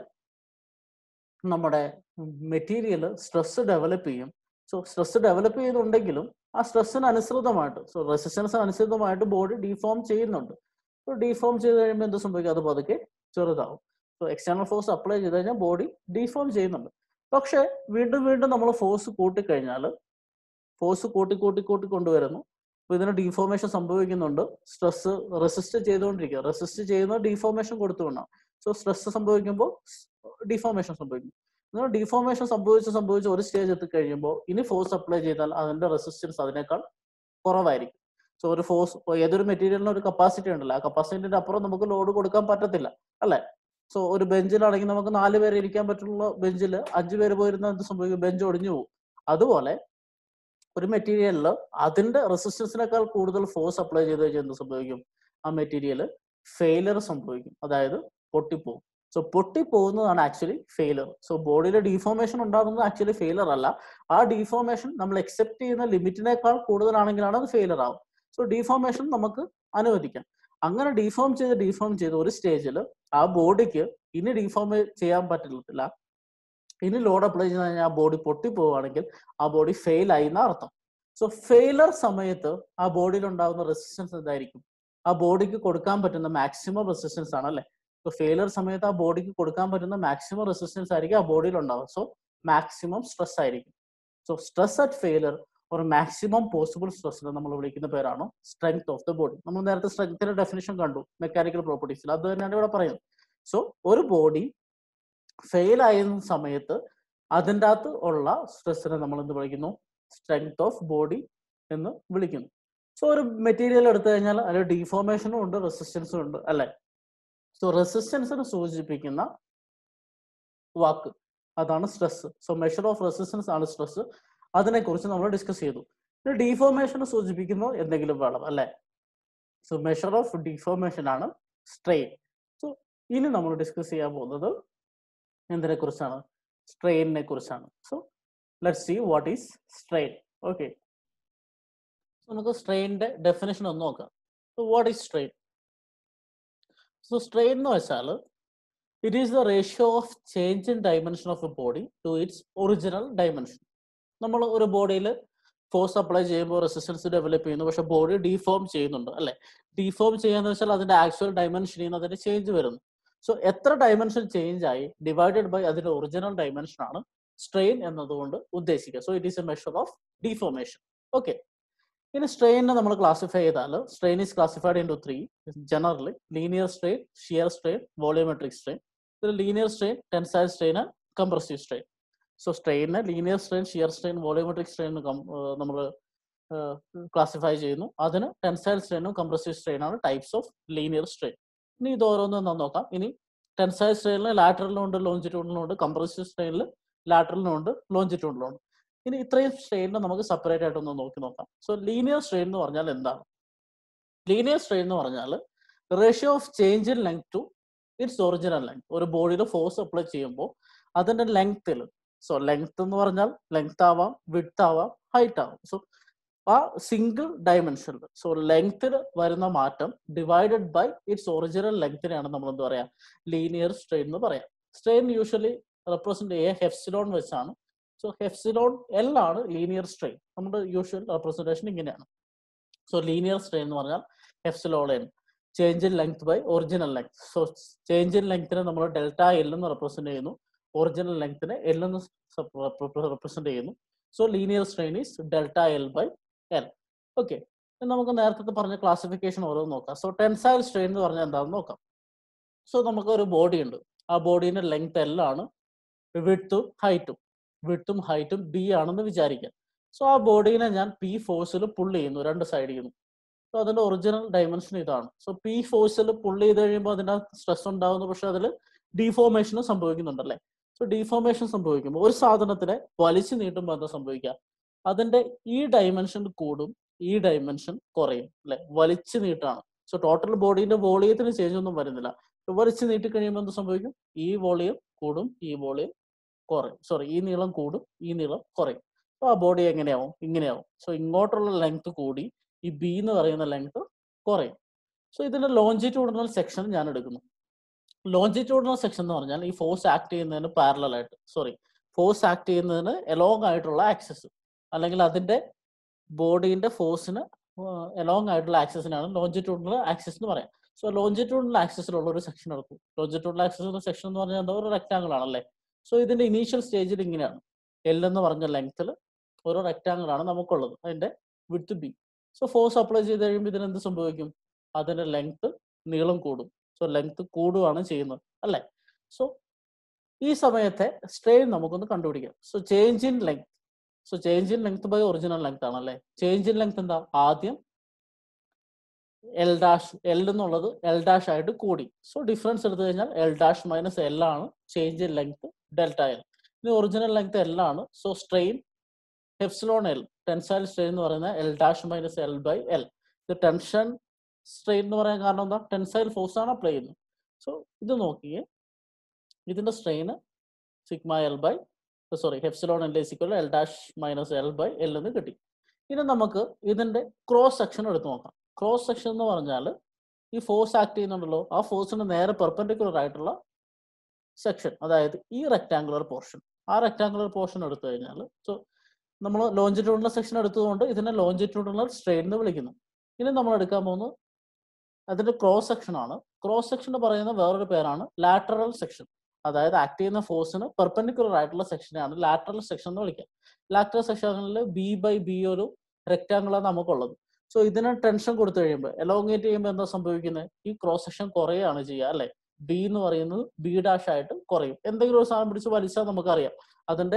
Speaker 1: നമ്മുടെ മെറ്റീരിയൽ സ്ട്രെസ് ഡെവലപ്പ് ചെയ്യും സോ സ്ട്രെസ് ഡെവലപ്പ് ചെയ്യുന്നുണ്ടെങ്കിലും ആ സ്ട്രെസ്സിന് അനുസൃതമായിട്ട് സോ റെസിസ്റ്റൻസിന് അനുസൃതമായിട്ട് ബോഡി ഡീഫോം ചെയ്യുന്നുണ്ട് സോ ഡീഫോം ചെയ്ത് കഴിയുമ്പോൾ എന്ത് സംഭവിക്കും അത് പതുക്കെ ചെറുതാവും സോ എക്സ്റ്റേണൽ ഫോഴ്സ് അപ്ലൈ ചെയ്ത് കഴിഞ്ഞാൽ ബോഡി ഡീഫോം ചെയ്യുന്നുണ്ട് പക്ഷെ വീണ്ടും വീണ്ടും നമ്മൾ ഫോഴ്സ് കൂട്ടിക്കഴിഞ്ഞാൽ ഫോഴ്സ് കൂട്ടി കൂട്ടി കൂട്ടി കൊണ്ടുവരുന്നു അപ്പൊ ഇതിന് ഡീഫോമേഷൻ സംഭവിക്കുന്നുണ്ട് സ്ട്രെസ് റെസിസ്റ്റ് ചെയ്തുകൊണ്ടിരിക്കുക റെസിസ്റ്റ് ചെയ്യുന്നത് ഡീഫോമേഷൻ കൊടുത്തുകൊണ്ടാണ് സോ സ്ട്രെസ് സംഭവിക്കുമ്പോൾ ഡീഫോമേഷൻ സംഭവിക്കും നിങ്ങൾ ഡീഫോമേഷൻ സംഭവിച്ച് സംഭവിച്ച് ഒരു സ്റ്റേജ് എത്തിക്കഴിയുമ്പോൾ ഇനി ഫോഴ്സ് അപ്ലൈ ചെയ്താൽ അതിന്റെ റെസിസ്റ്റൻസ് അതിനേക്കാൾ കുറവായിരിക്കും സോ ഒരു ഫോഴ്സ് ഏതൊരു മെറ്റീരിയലിന് ഒരു കപ്പാസിറ്റി ഉണ്ടല്ലോ ആ കപ്പാസിറ്റിന്റെ അപ്പുറം നമുക്ക് ലോഡ് കൊടുക്കാൻ പറ്റത്തില്ല അല്ലെ സോ ഒരു ബെഞ്ചിലാണെങ്കിൽ നമുക്ക് നാല് പേര് ഇരിക്കാൻ പറ്റുള്ള ബെഞ്ചിൽ അഞ്ചു പേര് പോയിരുന്ന എന്ത് സംഭവിക്കും ബെഞ്ച് ഒടിഞ്ഞു പോകും അതുപോലെ ഒരു മെറ്റീരിയലിൽ അതിന്റെ റെസിസ്റ്റൻസിനേക്കാൾ കൂടുതൽ ഫോഴ്സ് അപ്ലൈ ചെയ്ത് കഴിഞ്ഞാൽ എന്ത് സംഭവിക്കും ആ മെറ്റീരിയൽ ഫെയിലർ സംഭവിക്കും അതായത് പൊട്ടിപ്പോകും സോ പൊട്ടിപ്പോകുന്നതാണ് ആക്ച്വലി ഫെയിലർ സോ ബോഡിയിലെ ഡീഫോമേഷൻ ഉണ്ടാകുന്നത് ആക്ച്വലി ഫെയിലർ അല്ല ആ ഡീഫോമേഷൻ നമ്മൾ എക്സെപ്റ്റ് ചെയ്യുന്ന ലിമിറ്റിനേക്കാൾ കൂടുതലാണെങ്കിലാണ് അത് ഫെയിലർ ആവും സോ ഡീഫോമേഷൻ നമുക്ക് അനുവദിക്കാം അങ്ങനെ ഡീഫോം ചെയ്ത് ഡീഫോം ചെയ്ത് ഒരു സ്റ്റേജിൽ ആ ബോഡിക്ക് ഇനി ഡീഫോം ചെയ്യാൻ പറ്റില്ല ഇനി ലോഡ് അപ്ലൈ ചെയ്ത് കഴിഞ്ഞാൽ ആ ബോഡി പൊട്ടിപ്പോവുകയാണെങ്കിൽ ആ ബോഡി ഫെയിൽ ആയി എന്ന അർത്ഥം സോ ഫെയിലർ സമയത്ത് ആ ബോഡിയിൽ ഉണ്ടാകുന്ന റെസിസ്റ്റൻസ് എന്തായിരിക്കും ആ ബോഡിക്ക് കൊടുക്കാൻ പറ്റുന്ന മാക്സിമം റെസിസ്റ്റൻസ് ആണ് അല്ലെ സോ ഫെയിലർ സമയത്ത് ആ ബോഡിക്ക് കൊടുക്കാൻ പറ്റുന്ന മാക്സിമം റെസിസ്റ്റൻസ് ആയിരിക്കും ആ ബോഡിയിൽ ഉണ്ടാവുക സോ മാക്സിമം സ്ട്രെസ് ആയിരിക്കും സോ സ്ട്രെസ് അറ്റ് ഫെയിലർ ഒരു മാക്സിമം പോസിബിൾ സ്ട്രെസ്സിനെ നമ്മൾ വിളിക്കുന്ന പേരാണ് സ്ട്രെങ്ത് ഓഫ് ദ ബോഡി നമ്മൾ നേരത്തെ സ്ട്രെങ്ത്തിന്റെ ഡെഫിനേഷൻ കണ്ടു മെക്കാനിക്കൽ പ്രോപ്പർട്ടീസിൽ അത് തന്നെയാണ് ഇവിടെ പറയുന്നത് സോ ഒരു ബോഡി ഫെയിൽ ആയിരുന്ന സമയത്ത് അതിൻ്റെ അകത്ത് ഉള്ള സ്ട്രെസ്സിനെ നമ്മൾ എന്ത് വിളിക്കുന്നു സ്ട്രെങ്ത് ഓഫ് ബോഡി എന്ന് വിളിക്കുന്നു സോ ഒരു മെറ്റീരിയൽ എടുത്തു കഴിഞ്ഞാൽ അതിൽ ഡീഫോർമേഷനും ഉണ്ട് റെസിസ്റ്റൻസും ഉണ്ട് അല്ലെ സോ റെസിസ്റ്റൻസിനെ സൂചിപ്പിക്കുന്ന വാക്ക് അതാണ് stress so measure of resistance ആണ് സ്ട്രെസ് അതിനെക്കുറിച്ച് നമ്മൾ ഡിസ്കസ് ചെയ്തു ഡീഫോർമേഷനെ സൂചിപ്പിക്കുന്ന എന്തെങ്കിലും വേണം അല്ലെ സോ മെഷർ ഓഫ് ഡീഫോർമേഷൻ ആണ് സ്ട്രെയിൻ സോ ഇനി നമ്മൾ ഡിസ്കസ് ചെയ്യാൻ പോകുന്നത് എന്തിനെ കുറിച്ചാണ് സ്ട്രെയിനിനെ കുറിച്ചാണ് so let see what is strain okay നമുക്ക് സ്ട്രെയിനിന്റെ ഡെഫിനേഷൻ ഒന്ന് നോക്കാം so what is strain so strain എന്ന് വെച്ചാൽ it is the ratio of change in dimension of a body to its original dimension നമ്മൾ ഒരു ബോഡിയിൽ ഫോഴ്സ് അപ്ലൈ ചെയ്യുമ്പോൾ റെസിസ്റ്റൻസ് ഡെവലപ്പ് ചെയ്യുന്നു പക്ഷെ ബോഡി ഡീഫോം ചെയ്യുന്നുണ്ട് അല്ലെ ഡീഫോം ചെയ്യാന്ന് വെച്ചാൽ അതിന്റെ ആക്ച്വൽ ഡയമെൻഷനിൽ നിന്ന് അതിന്റെ ചേഞ്ച് വരുന്നു സോ എത്ര ഡയമെൻഷൻ ചേഞ്ച് ആയി ഡിവൈഡഡ് ബൈ അതിന്റെ ഒറിജിനൽ ഡയമെൻഷൻ ആണ് സ്ട്രെയിൻ എന്നതുകൊണ്ട് ഉദ്ദേശിക്കുക so it is a measure of deformation okay ഇനി സ്ട്രെയിനെ നമ്മൾ ക്ലാസിഫൈ ചെയ്താൽ strain is classified into three generally linear strain shear strain volumetric strain linear strain tensile strain compressive strain so സ്ട്രെയിനെ linear strain shear strain volumetric strain നമ്മൾ classify ചെയ്യുന്നു അതിന് tensile സ്ട്രെയിനും compressive സ്ട്രെയിനാണ് ടൈപ്സ് ഓഫ് ലീനിയർ സ്ട്രെയിൻ ഇനി ഇത് ഓരോന്നും നാം നോക്കാം ഇനി ടെൻസൈൽ സ്ട്രെയിനിൽ ലാറ്ററലിനും ഉണ്ട് ലോഞ്ചിറ്റ്യൂഡിലും ഉണ്ട് കംപ്രസീവ് സ്ട്രെയിനിൽ ലാറ്ററലിനും ഉണ്ട് ലോഞ്ചിറ്റ്യൂഡിലും ഉണ്ട് ഇനി ഇത്രയും സ്ട്രെയിനിനെ നമുക്ക് സെപ്പറേറ്റ് ആയിട്ടൊന്ന് നോക്കി നോക്കാം സോ ലീനിയർ സ്ട്രെയിൻ എന്ന് പറഞ്ഞാൽ എന്താണ് ലീനിയർ സ്ട്രെയിൻ എന്ന് പറഞ്ഞാൽ ratio of change in length to its original length ഒരു ബോഡിയിൽ ഫോഴ്സ് അപ്ലൈ ചെയ്യുമ്പോൾ അതിന്റെ ലെങ്ത്തിൽ സോ ലെങ്ത് എന്ന് പറഞ്ഞാൽ ലെങ്ത് ആവാം വിഡ്ത്ത് ആവാം ഹൈറ്റ് ആവാം സോ ആ സിംഗിൾ ഡയമെൻഷനിൽ സോ ലെങ്ത്തിൽ വരുന്ന മാറ്റം ഡിവൈഡഡ് ബൈ ഇറ്റ്സ് ഒറിജിനൽ ലെങ്തിനെയാണ് നമ്മൾ എന്താ പറയാ ലീനിയർ സ്ട്രെയിൻ എന്ന് പറയാം സ്ട്രെയിൻ യൂഷ്വലി റെപ്രസെന്റ് ചെയ്യുക ഹെഫ്സിലോൺ വെച്ചാണ് സോ ഹെഫ്സിലോൺ എൽ ആണ് ലീനിയർ സ്ട്രെയിൻ നമ്മുടെ യൂഷ്വൽ റെപ്രസെന്റേഷൻ ഇങ്ങനെയാണ് സോ ലീനിയർ സ്ട്രെയിൻ എന്ന് പറഞ്ഞാൽ epsilon N change in length by original length so change in ലെങ്തിനെ നമ്മൾ ഡെൽറ്റ എൽ എന്ന് റെപ്രസെന്റ് ചെയ്യുന്നു ഒറിജിനൽ ലെങ്തിനെ എൽ എന്ന് റെപ്രസെന്റ് ചെയ്യുന്നു so linear strain is delta L by L okay നമുക്ക് നേരത്തെ പറഞ്ഞ ക്ലാസിഫിക്കേഷൻ ഓരോന്ന് നോക്കാം സോ ടെൻസൈൽ സ്ട്രെയിൻ എന്ന് പറഞ്ഞാൽ എന്താണെന്ന് നോക്കാം സോ നമുക്ക് ഒരു ബോഡി ഉണ്ട് ആ ബോഡീന്റെ ലെങ്ത് എൽ ആണ് വിട്ടും ഹൈറ്റും വിട്ടും ഹൈറ്റും ബി ആണെന്ന് വിചാരിക്കാം സോ ആ ബോഡീനെ ഞാൻ പി ഫോഴ്സിൽ പുള്ള് ചെയ്യുന്നു രണ്ട് സൈഡിൽ നിന്ന് സോ അതിന്റെ ഒറിജിനൽ ഡയമെൻഷൻ ഇതാണ് സോ പി ഫോഴ്സിൽ പുള്ള് ചെയ്ത് കഴിയുമ്പോൾ അതിന്റെ സ്ട്രെസ് ഉണ്ടാകുന്നു പക്ഷെ അതിൽ ഡീഫോർമേഷനും സംഭവിക്കുന്നുണ്ടല്ലേ സോ ഡീഫോർമേഷൻ സംഭവിക്കുമ്പോൾ ഒരു സാധനത്തിനെ വലിച്ചു നീട്ടുമ്പോൾ എന്താ സംഭവിക്കുക അതിന്റെ ഈ ഡയമെൻഷൻ കൂടും ഈ ഡയമെൻഷൻ കുറയും അല്ലെ വലിച്ചു നീട്ടാണ് സോ ടോട്ടൽ ബോഡീന്റെ വോളിയത്തിന് ചേഞ്ച് ഒന്നും വരുന്നില്ല വലിച്ചു നീട്ടി കഴിയുമ്പോൾ എന്ത് സംഭവിക്കും ഈ വോളിയം കൂടും ഈ വോളിയം കുറയും സോറി ഈ നീളം കൂടും ഈ നീളം കുറയും അപ്പൊ ആ ബോഡി എങ്ങനെയാവും ഇങ്ങനെയാവും സോ ഇങ്ങോട്ടുള്ള ലെങ്ത് കൂടി ഈ ബി എന്ന് പറയുന്ന ലെങ്ത് കുറയും സോ ഇതിന്റെ ലോഞ്ചിറ്റ്യൂഡിനൽ സെക്ഷൻ ഞാൻ എടുക്കുന്നു ലോഞ്ചിറ്റ്യൂഡിനൽ സെക്ഷൻ എന്ന് പറഞ്ഞാൽ ഈ ഫോഴ്സ് ആക്ട് ചെയ്യുന്നതിന് പാരലൽ ആയിട്ട് സോറി ഫോഴ്സ് ആക്ട് ചെയ്യുന്നതിന് എലോങ് ആയിട്ടുള്ള ആക്സസ് അല്ലെങ്കിൽ അതിന്റെ ബോഡീന്റെ ഫോഴ്സിന് എലോങ് ആയിട്ടുള്ള ആക്സസിനാണ് ലോഞ്ചിറ്റ്യൂഡിനൽ ആക്സസ് എന്ന് പറയാം സോ ലോഞ്ചിറ്റ്യൂഡിനൽ ആക്സസിലുള്ള ഒരു സെക്ഷൻ എടുക്കും ലോഞ്ചിറ്റ്യൂഡിനൽ ആക്സസിന്റെ സെക്ഷൻ എന്ന് പറഞ്ഞാൽ എന്താ ഒരു റെക്ടാങ്കിൾ ആണല്ലേ സോ ഇതിന്റെ ഇനീഷ്യൽ സ്റ്റേജിൽ ഇങ്ങനെയാണ് എൽ എന്ന് പറഞ്ഞ ലെങ്ത്തിൽ ഒരു റെക്ടാങ്കിൾ ആണ് നമുക്കുള്ളത് അതിന്റെ width B so force apply ചെയ്ത് കഴിയുമ്പോൾ ഇതിന് എന്ത് സംഭവിക്കും അതിന്റെ ലെങ്ത് നീളം കൂടും സോ ലെങ്ത് കൂടുകയാണ് ചെയ്യുന്നത് അല്ലേ സോ ഈ സമയത്തെ സ്ട്രെയിൻ നമുക്കൊന്ന് കണ്ടുപിടിക്കാം so change in length so change in length by original length ആണല്ലേ ചേഞ്ച് ഇൻ ലെങ്ത് എന്താ ആദ്യം എൽ ഡാഷ് എൽ എന്നുള്ളത് എൽ ഡാഷ് ആയിട്ട് കൂടി സോ ഡിഫറൻസ് എടുത്തു കഴിഞ്ഞാൽ എൽ ഡാഷ് മൈനസ് എൽ ആണ് change in length delta L ഇനി ഒറിജിനൽ ലെങ്ത് എൽ ആണ് so strain epsilon L tensile strain എന്ന് പറയുന്നത് L dash minus L by L ഇത് ടെൻഷൻ സ്ട്രെയിൻ എന്ന് പറയാൻ കാരണം എന്താ ടെൻസൈൽ ഫോഴ്സ് ആണ് അപ്ലൈ ചെയ്യുന്നത് സോ ഇത് നോക്കിയേ ഇതിന്റെ സ്ട്രെയിന് sigma L by sorry epsilon L is equal L dash minus L by L എന്ന് കിട്ടി ഇനി നമുക്ക് ഇതിന്റെ ക്രോസ് സെക്ഷൻ എടുത്ത് നോക്കാം ക്രോസ് സെക്ഷൻ എന്ന് പറഞ്ഞാൽ ഈ ഫോഴ്സ് ആക്ട് ചെയ്യുന്നുണ്ടല്ലോ ആ ഫോഴ്സിന് നേരെ പെർപെൻഡിക്കുലർ ആയിട്ടുള്ള സെക്ഷൻ അതായത് ഈ റെക്ടാങ്കുലർ പോർഷൻ ആ റെക്ടാങ്കുലർ പോർഷൻ എടുത്തു കഴിഞ്ഞാൽ സോ നമ്മൾ ലോഞ്ചിറ്റ്യൂഡിനൽ സെക്ഷൻ എടുത്തതുകൊണ്ട് ഇതിനെ ലോഞ്ചിറ്റ്യൂഡിനൽ സ്ട്രെയിൻ എന്ന് വിളിക്കുന്നു ഇനി നമ്മൾ എടുക്കാൻ പോകുന്നത് അതിന്റെ ക്രോസ് സെക്ഷൻ ആണ് ക്രോസ് സെക്ഷൻ എന്ന് പറയുന്ന വേറൊരു പേരാണ് ലാറ്ററൽ സെക്ഷൻ അതായത് ആക്ട് ചെയ്യുന്ന ഫോഴ്സിന് പെർപെൻഡിക്കുലർ ആയിട്ടുള്ള സെക്ഷനെയാണ് ലാറ്ററൽ സെക്ഷൻ എന്ന് വിളിക്കുക ലാറ്ററൽ സെക്ഷനിൽ ബി ബൈ ബി ഒരു റെക്ടാങ്കിളാണ് നമുക്കുള്ളത് സോ ഇതിന് ടെൻഷൻ കൊടുത്തു കഴിയുമ്പോൾ എലോങ്ങേറ്റ് ചെയ്യുമ്പോൾ എന്താ സംഭവിക്കുന്നത് ഈ ക്രോസ് സെക്ഷൻ കുറയുകയാണ് ചെയ്യുക അല്ലെ ബി എന്ന് പറയുന്നത് ബി ഡാഷ് ആയിട്ട് കുറയും എന്തെങ്കിലും ഒരു സാധനം പിടിച്ച് വലിച്ചാൽ നമുക്കറിയാം അതിന്റെ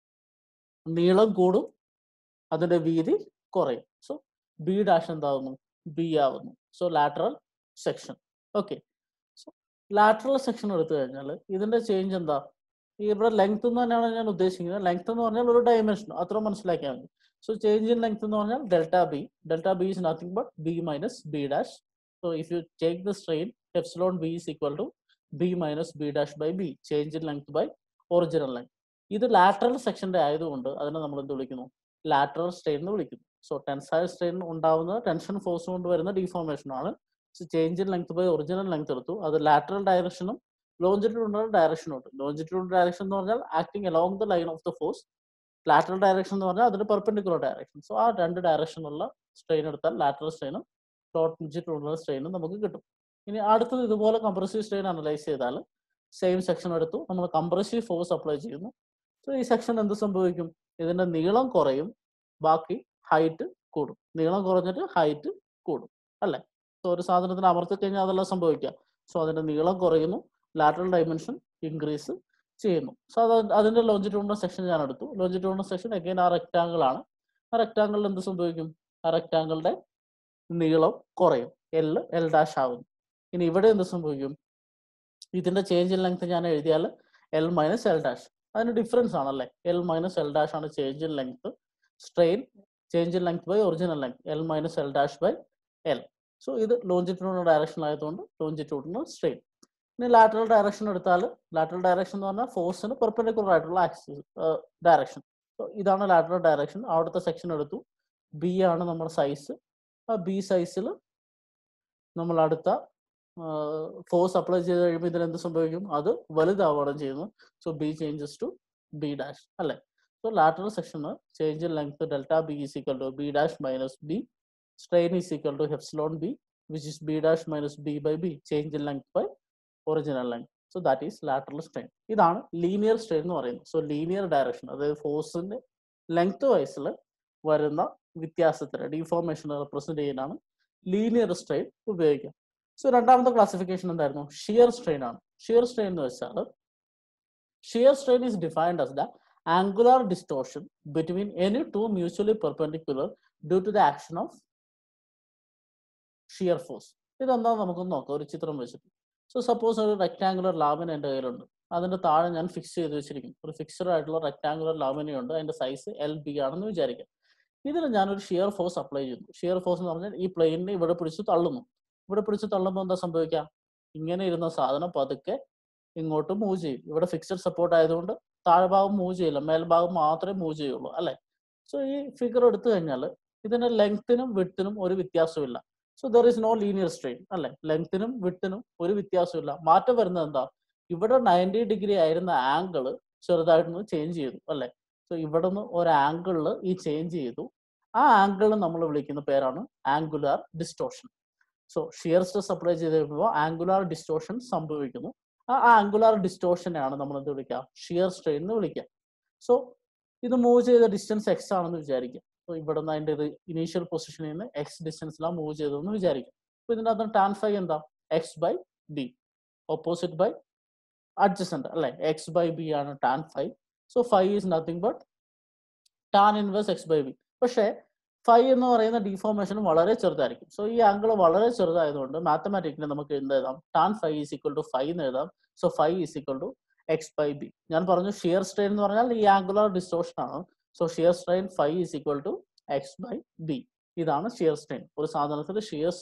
Speaker 1: നീളം കൂടും അതിന്റെ വീതി കുറയും സോ ബി ഡാഷ് എന്താകുന്നു ബി ആവുന്നു so lateral section okay so lateral section എടുത്തു കഴിഞ്ഞാൽ ഇതിന്റെ ചേഞ്ച് എന്താ ഇവിടെ ലെങ്ത് എന്ന് തന്നെയാണ് ഞാൻ ഉദ്ദേശിക്കുന്നത് ലെങ്ത് എന്ന് പറഞ്ഞാൽ ഒരു ഡയമെൻഷൻ അത്ര മനസ്സിലാക്കിയാൽ മതി സോ ചേഞ്ച് ഇൻ ലെങ്ത് എന്ന് പറഞ്ഞാൽ delta B delta B is nothing but B minus B dash so if you take the strain epsilon B is equal to B minus B dash by B change in length by original length ഇത് lateral സെക്ഷന്റെ ആയതുകൊണ്ട് അതിനെ നമ്മൾ എന്ത് വിളിക്കുന്നു lateral strain എന്ന് വിളിക്കുന്നു so tensile strain ഉണ്ടാവുന്ന ടെൻഷൻ ഫോഴ്സ് കൊണ്ട് വരുന്ന ഡീഫോർമേഷൻ ആണ് change in length by original length എടുത്തു അത് ലാറ്ററൽ ഡയറക്ഷനും ലോഞ്ചിറ്റ്യൂഡിനൽ ഡയറക്ഷനും ഉണ്ട് ലോഞ്ചിറ്റ്യൂഡിനൽ ഡയറക്ഷൻ എന്ന് പറഞ്ഞാൽ acting along the line of the force lateral direction എന്ന് പറഞ്ഞാൽ അതിന് പെർപെൻഡിക്കുലർ ഡയറക്ഷൻ സോ ആ രണ്ട് ഡയറക്ഷനുള്ള സ്ട്രെയിൻ എടുത്താൽ ലാറ്ററൽ സ്ട്രെയിനും ലോഞ്ചിറ്റ്യൂഡിനൽ സ്ട്രെയിനും നമുക്ക് കിട്ടും ഇനി അടുത്തത് ഇതുപോലെ കംപ്രസീവ് സ്ട്രെയിൻ അനലൈസ് ചെയ്താൽ സെയിം സെക്ഷൻ എടുത്തു നമ്മൾ കംപ്രസീവ് ഫോഴ്സ് അപ്ലൈ ചെയ്യുന്നു സോ ഈ സെക്ഷൻ എന്ത് സംഭവിക്കും ഇതിന്റെ നീളം കുറയും ബാക്കി ഹൈറ്റ് കൂടും നീളം കുറഞ്ഞിട്ട് ഹൈറ്റ് കൂടും അല്ലേ സോ ഒരു സാധനത്തിന് അമർത്തി കഴിഞ്ഞാൽ അതെല്ലാം സംഭവിക്കാം സോ അതിന്റെ നീളം കുറയുന്നു ലാറ്ററൽ ഡയമെൻഷൻ ഇൻക്രീസ് ചെയ്യുന്നു സോ അത് അതിന്റെ ലോഞ്ചിറ്റ്യൂഡിനൽ സെക്ഷൻ ഞാൻ എടുത്തു ലോഞ്ചിറ്റ്യൂഡിനൽ സെക്ഷൻ അഗൈൻ ആ റെക്ടാങ്കിൾ ആണ് ആ റെക്ടാങ്കിളിൽ എന്ത് സംഭവിക്കും ആ റെക്ടാങ്കിളിന്റെ നീളം കുറയും എൽ എൽ ഡാഷ് ആവുന്നു ഇനി ഇവിടെ എന്ത് സംഭവിക്കും ഇതിന്റെ ചേഞ്ച് ഇൻ ലെങ്ത് ഞാൻ എഴുതിയാൽ എൽ മൈനസ് എൽ ഡാഷ് അതിന് ഡിഫറൻസ് ആണല്ലേ എൽ മൈനസ് എൽ ഡാഷ് ആണ് change in length strain change in length by original length L minus L dash by L so ഇത് ലോഞ്ചിറ്റ്യൂഡിനൽ ഡയറക്ഷൻ ആയതുകൊണ്ട് longitudinal strain ഇനി lateral direction എടുത്താൽ lateral direction എന്ന് പറഞ്ഞാൽ ഫോഴ്സിന് പെർപെൻഡിക്കുലർ ആയിട്ടുള്ള ആക്സിസ് ഡയറക്ഷൻ സോ ഇതാണ് ലാറ്ററൽ ഡയറക്ഷൻ അവിടുത്തെ സെക്ഷൻ എടുത്തു ബി ആണ് നമ്മുടെ സൈസ് ആ ബി സൈസിൽ നമ്മൾ അടുത്ത ഫോഴ്സ് അപ്ലൈ ചെയ്ത് കഴിയുമ്പോൾ ഇതിന് എന്ത് സംഭവിക്കും അത് വലുതാവുകയാണ് ചെയ്യുന്നത് so B changes to B dash അല്ലേ സോ ലാറ്ററൽ സെക്ഷന് change in length delta B is equal to B dash minus B strain is equal to epsilon B which is B dash minus B by B change in length by original length so that is lateral strain ഇതാണ് linear strain എന്ന് പറയുന്നത് so linear direction അതായത് ഫോഴ്സിന്റെ length വൈസിൽ വരുന്ന വ്യത്യാസത്തിന് deformation represent ചെയ്യാനാണ് linear strain ഉപയോഗിക്കുക സോ രണ്ടാമത്തെ ക്ലാസിഫിക്കേഷൻ എന്തായിരുന്നു ഷിയർ സ്ട്രെയിൻ ആണ് ഷിയർ സ്ട്രെയിൻ എന്ന് വെച്ചാൽ shear strain is defined as the angular distortion between any two mutually perpendicular due to the action of shear force ഇതെന്താ നമുക്കൊന്ന് നോക്കാം ഒരു ചിത്രം വെച്ചിട്ട് സോ സപ്പോസ് ഒരു റെക്ടാങ്കുലർ ലാമിന എൻ്റെ കയ്യിലുണ്ട് അതിന്റെ താഴെ ഞാൻ ഫിക്സ് ചെയ്ത് വെച്ചിരിക്കും ഒരു ഫിക്സഡ് ആയിട്ടുള്ള റെക്ടാങ്കുലർ ലാമിനയുണ്ട് അതിന്റെ സൈസ് എൽ ബി ആണെന്ന് വിചാരിക്കാം ഇതിന് ഞാനൊരു ഷിയർ ഫോഴ്സ് അപ്ലൈ ചെയ്യുന്നു ഷിയർ ഫോഴ്സ് എന്ന് പറഞ്ഞാൽ ഈ പ്ലെയിനിനെ ഇവിടെ പിടിച്ച് തള്ളുന്നു ഇവിടെ പിടിച്ച് തള്ളുമ്പോൾ എന്താ സംഭവിക്കുക ഇങ്ങനെ ഇരുന്ന സാധനം പതുക്കെ ഇങ്ങോട്ട് മൂവ് ചെയ്യും ഇവിടെ ഫിക്സഡ് സപ്പോർട്ട് ആയതുകൊണ്ട് താഴ്ഭാഗം മൂവ് ചെയ്യില്ല മേൽഭാഗം മാത്രമേ മൂവ് ചെയ്യുള്ളൂ അല്ലെ സോ ഈ ഫിഗർ എടുത്തു കഴിഞ്ഞാൽ ഇതിന്റെ ലെങ്ത്തിനും വിട്ടിനും ഒരു വ്യത്യാസമില്ല so there is no linear strain അല്ലെ ലെങ്ത്തിനും വിട്ടിനും ഒരു വ്യത്യാസമില്ല മാറ്റം വരുന്നത് എന്താ ഇവിടെ നയൻറ്റി ഡിഗ്രി ആയിരുന്ന ആംഗിൾ ചെറുതായിട്ടൊന്ന് ചേഞ്ച് ചെയ്തു അല്ലെ സോ ഇവിടെ നിന്ന് ഒരു ആംഗിളിൽ ഈ ചേഞ്ച് ചെയ്തു ആ ആംഗിൾ നമ്മൾ വിളിക്കുന്ന പേരാണ് angular distortion so shear stress apply ചെയ്ത് കഴിയുമ്പോൾ ആംഗുലാർ ഡിസ്റ്റോർഷൻ സംഭവിക്കുന്നു ആ ആംഗുലാർ ഡിസ്റ്റോർഷനെയാണ് നമ്മൾ എന്ത് വിളിക്കുക ഷിയർ സ്ട്രെയിൻ എന്ന് വിളിക്കുക സോ ഇത് മൂവ് ചെയ്ത ഡിസ്റ്റൻസ് എക്സ് ആണെന്ന് വിചാരിക്കുക സോ ഇവിടെ നിന്ന് അതിന്റെ ഇനീഷ്യൽ പൊസിഷനിൽ നിന്ന് എക്സ് ഡിസ്റ്റൻസിലാണ് മൂവ് ചെയ്തതെന്ന് വിചാരിക്കും അപ്പൊ ഇതിന്റെ അകത്ത് ടാൻ ഫൈ എന്താ X by B opposite by adjacent അല്ലെ എക്സ് ബൈ ബി ആണ് tan phi so phi is nothing but tan inverse X by B പക്ഷേ ഫൈവ് എന്ന് പറയുന്ന ഡിഫോർമേഷൻ വളരെ ചെറുതായിരിക്കും സോ ഈ ആംഗിൾ വളരെ ചെറുതായതുകൊണ്ട് മാത്തമാറ്റിക്കലി നമുക്ക് എന്ത് എഴുതാം tan phi is equal to phi എന്ന് എഴുതാം so phi is equal to X by B ഞാൻ പറഞ്ഞു ഷിയർ സ്ട്രെയിൻ എന്ന് പറഞ്ഞാൽ ഈ ആംഗുലർ ഡിസ്റ്റോർഷൻ ആണ് so shear strain phi is equal to X by B ഇതാണ് ഷിയർ സ്ട്രെയിൻ ഒരു സാധനത്തിൽ ഷിയർ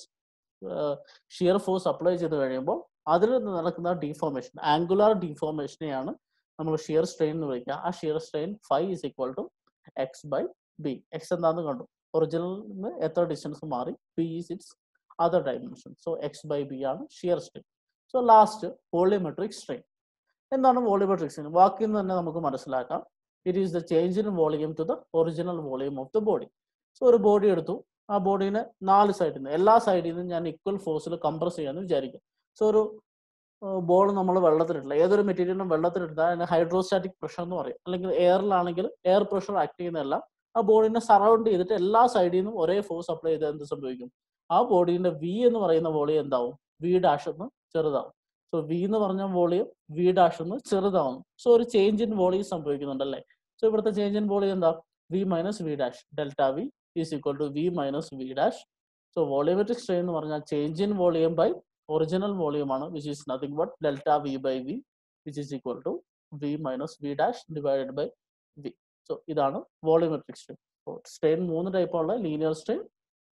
Speaker 1: ഷിയർ ഫോഴ്സ് അപ്ലൈ ചെയ്ത് കഴിയുമ്പോൾ അതിൽ നടക്കുന്ന ഡിഫോർമേഷൻ ആംഗുലാർ ഡിഫോർമേഷനെയാണ് നമ്മൾ ഷിയർ സ്ട്രെയിൻ എന്ന് വിളിക്കുക ആ shear strain phi is equal to X by B X എന്താണെന്ന് കണ്ടു ഒറിജിനൽ നിന്ന് എത്ര ഡിസ്റ്റൻസ് മാറി B is its other dimension so X by B ആണ് shear strain so last volumetric strain എന്താണ് വോളിയോമെട്രിക് സ്ട്രെയിൻ വാക്കിൽ നിന്ന് തന്നെ നമുക്ക് മനസ്സിലാക്കാം it is the change in volume to the original volume of the body so ഒരു body എടുത്തു ആ ബോഡീനെ നാല് സൈഡിൽ നിന്ന് എല്ലാ സൈഡിൽ നിന്നും ഞാൻ ഈക്വൽ ഫോഴ്സിൽ കംപ്രസ് ചെയ്യാന്ന് വിചാരിക്കും സോ ഒരു ബോൾ നമ്മൾ വെള്ളത്തിലിട്ടില്ല ഏതൊരു മെറ്റീരിയലും വെള്ളത്തിലിട്ടാൽ അതിന് ഹൈഡ്രോസ്റ്റാറ്റിക് പ്രഷർ എന്ന് പറയും അല്ലെങ്കിൽ എയറിലാണെങ്കിൽ എയർ പ്രഷർ ആക്ട് ചെയ്യുന്നതെല്ലാം ആ ബോഡിനെ സറൗണ്ട് ചെയ്തിട്ട് എല്ലാ സൈഡിൽ നിന്നും ഒരേ ഫോഴ്സ് അപ്ലൈ ചെയ്താൽ എന്ത് സംഭവിക്കും ആ ബോഡീന്റെ വി എന്ന് പറയുന്ന വോളിയം എന്താവും വി ഡാഷ് എന്ന് ചെറുതാവും സോ വി എന്ന് പറഞ്ഞ വോളിയം വി ഡാഷ് എന്ന് ചെറുതാവുന്നു സോ ഒരു ചേഞ്ച് ഇൻ വോളിയം സംഭവിക്കുന്നുണ്ടല്ലേ സോ ഇവിടുത്തെ ചേഞ്ച് ഇൻ വോളിയം എന്താ V minus V dash delta V is equal to V minus V dash so volumetric strain എന്ന് പറഞ്ഞാൽ change in volume by original volume ആണ് which is nothing but delta V by V which is equal to V minus V dash divided by V so ഇതാണ് volumetric strain strain മൂന്ന് type ഉള്ള linear strain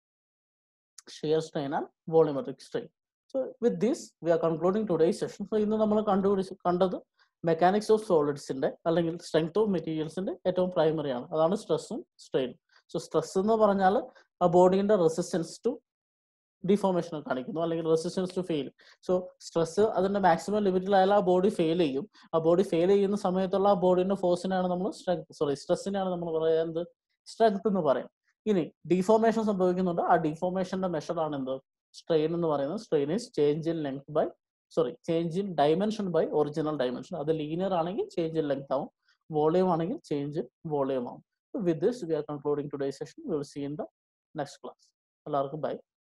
Speaker 1: shear strain and volumetric strain so with this we are concluding today session so ഇന്ന് നമ്മൾ കണ്ടുപിടിച്ച് കണ്ടത് mechanics of സോളിഡ്സിന്റെ അല്ലെങ്കിൽ strength of മെറ്റീരിയൽസിന്റെ ഏറ്റവും primary ആണ് അതാണ് സ്ട്രെസ്സും സ്ട്രെയിനും സോ സ്ട്രെസ് എന്ന് പറഞ്ഞാൽ ആ ബോഡീന്റെ റെസിസ്റ്റൻസ് ടു ഡിഫോർമേഷൻ കാണിക്കുന്നു അല്ലെങ്കിൽ resistance to fail so stress അതിന്റെ മാക്സിമം ലിമിറ്റിലായാലും ആ ബോഡി ഫെയിൽ ചെയ്യും ആ ബോഡി ഫെയിൽ ചെയ്യുന്ന സമയത്തുള്ള ആ ബോഡീന്റെ ഫോഴ്സിനാണ് നമ്മൾ സ്ട്രെങ്ത് സോറി സ്ട്രെസ്സിനാണ് നമ്മൾ പറയുന്നത് സ്ട്രെങ്ത് എന്ന് പറയും ഇനി ഡിഫോർമേഷൻ സംഭവിക്കുന്നുണ്ട് ആ ഡിഫോർമേഷന്റെ മെഷർ ആണ് എന്ത് സ്ട്രെയിൻ എന്ന് പറയുന്നത് strain is change in length by sorry change in dimension by original dimension അത് ലീനിയർ ആണെങ്കിൽ ചേഞ്ച് ഇൻ ലെങ്ത് ആവും വോളിയം ആണെങ്കിൽ ചേഞ്ച് ഇൻ വോളിയം ആവും with this we are concluding today session we'll see in the next class എല്ലാവർക്കും by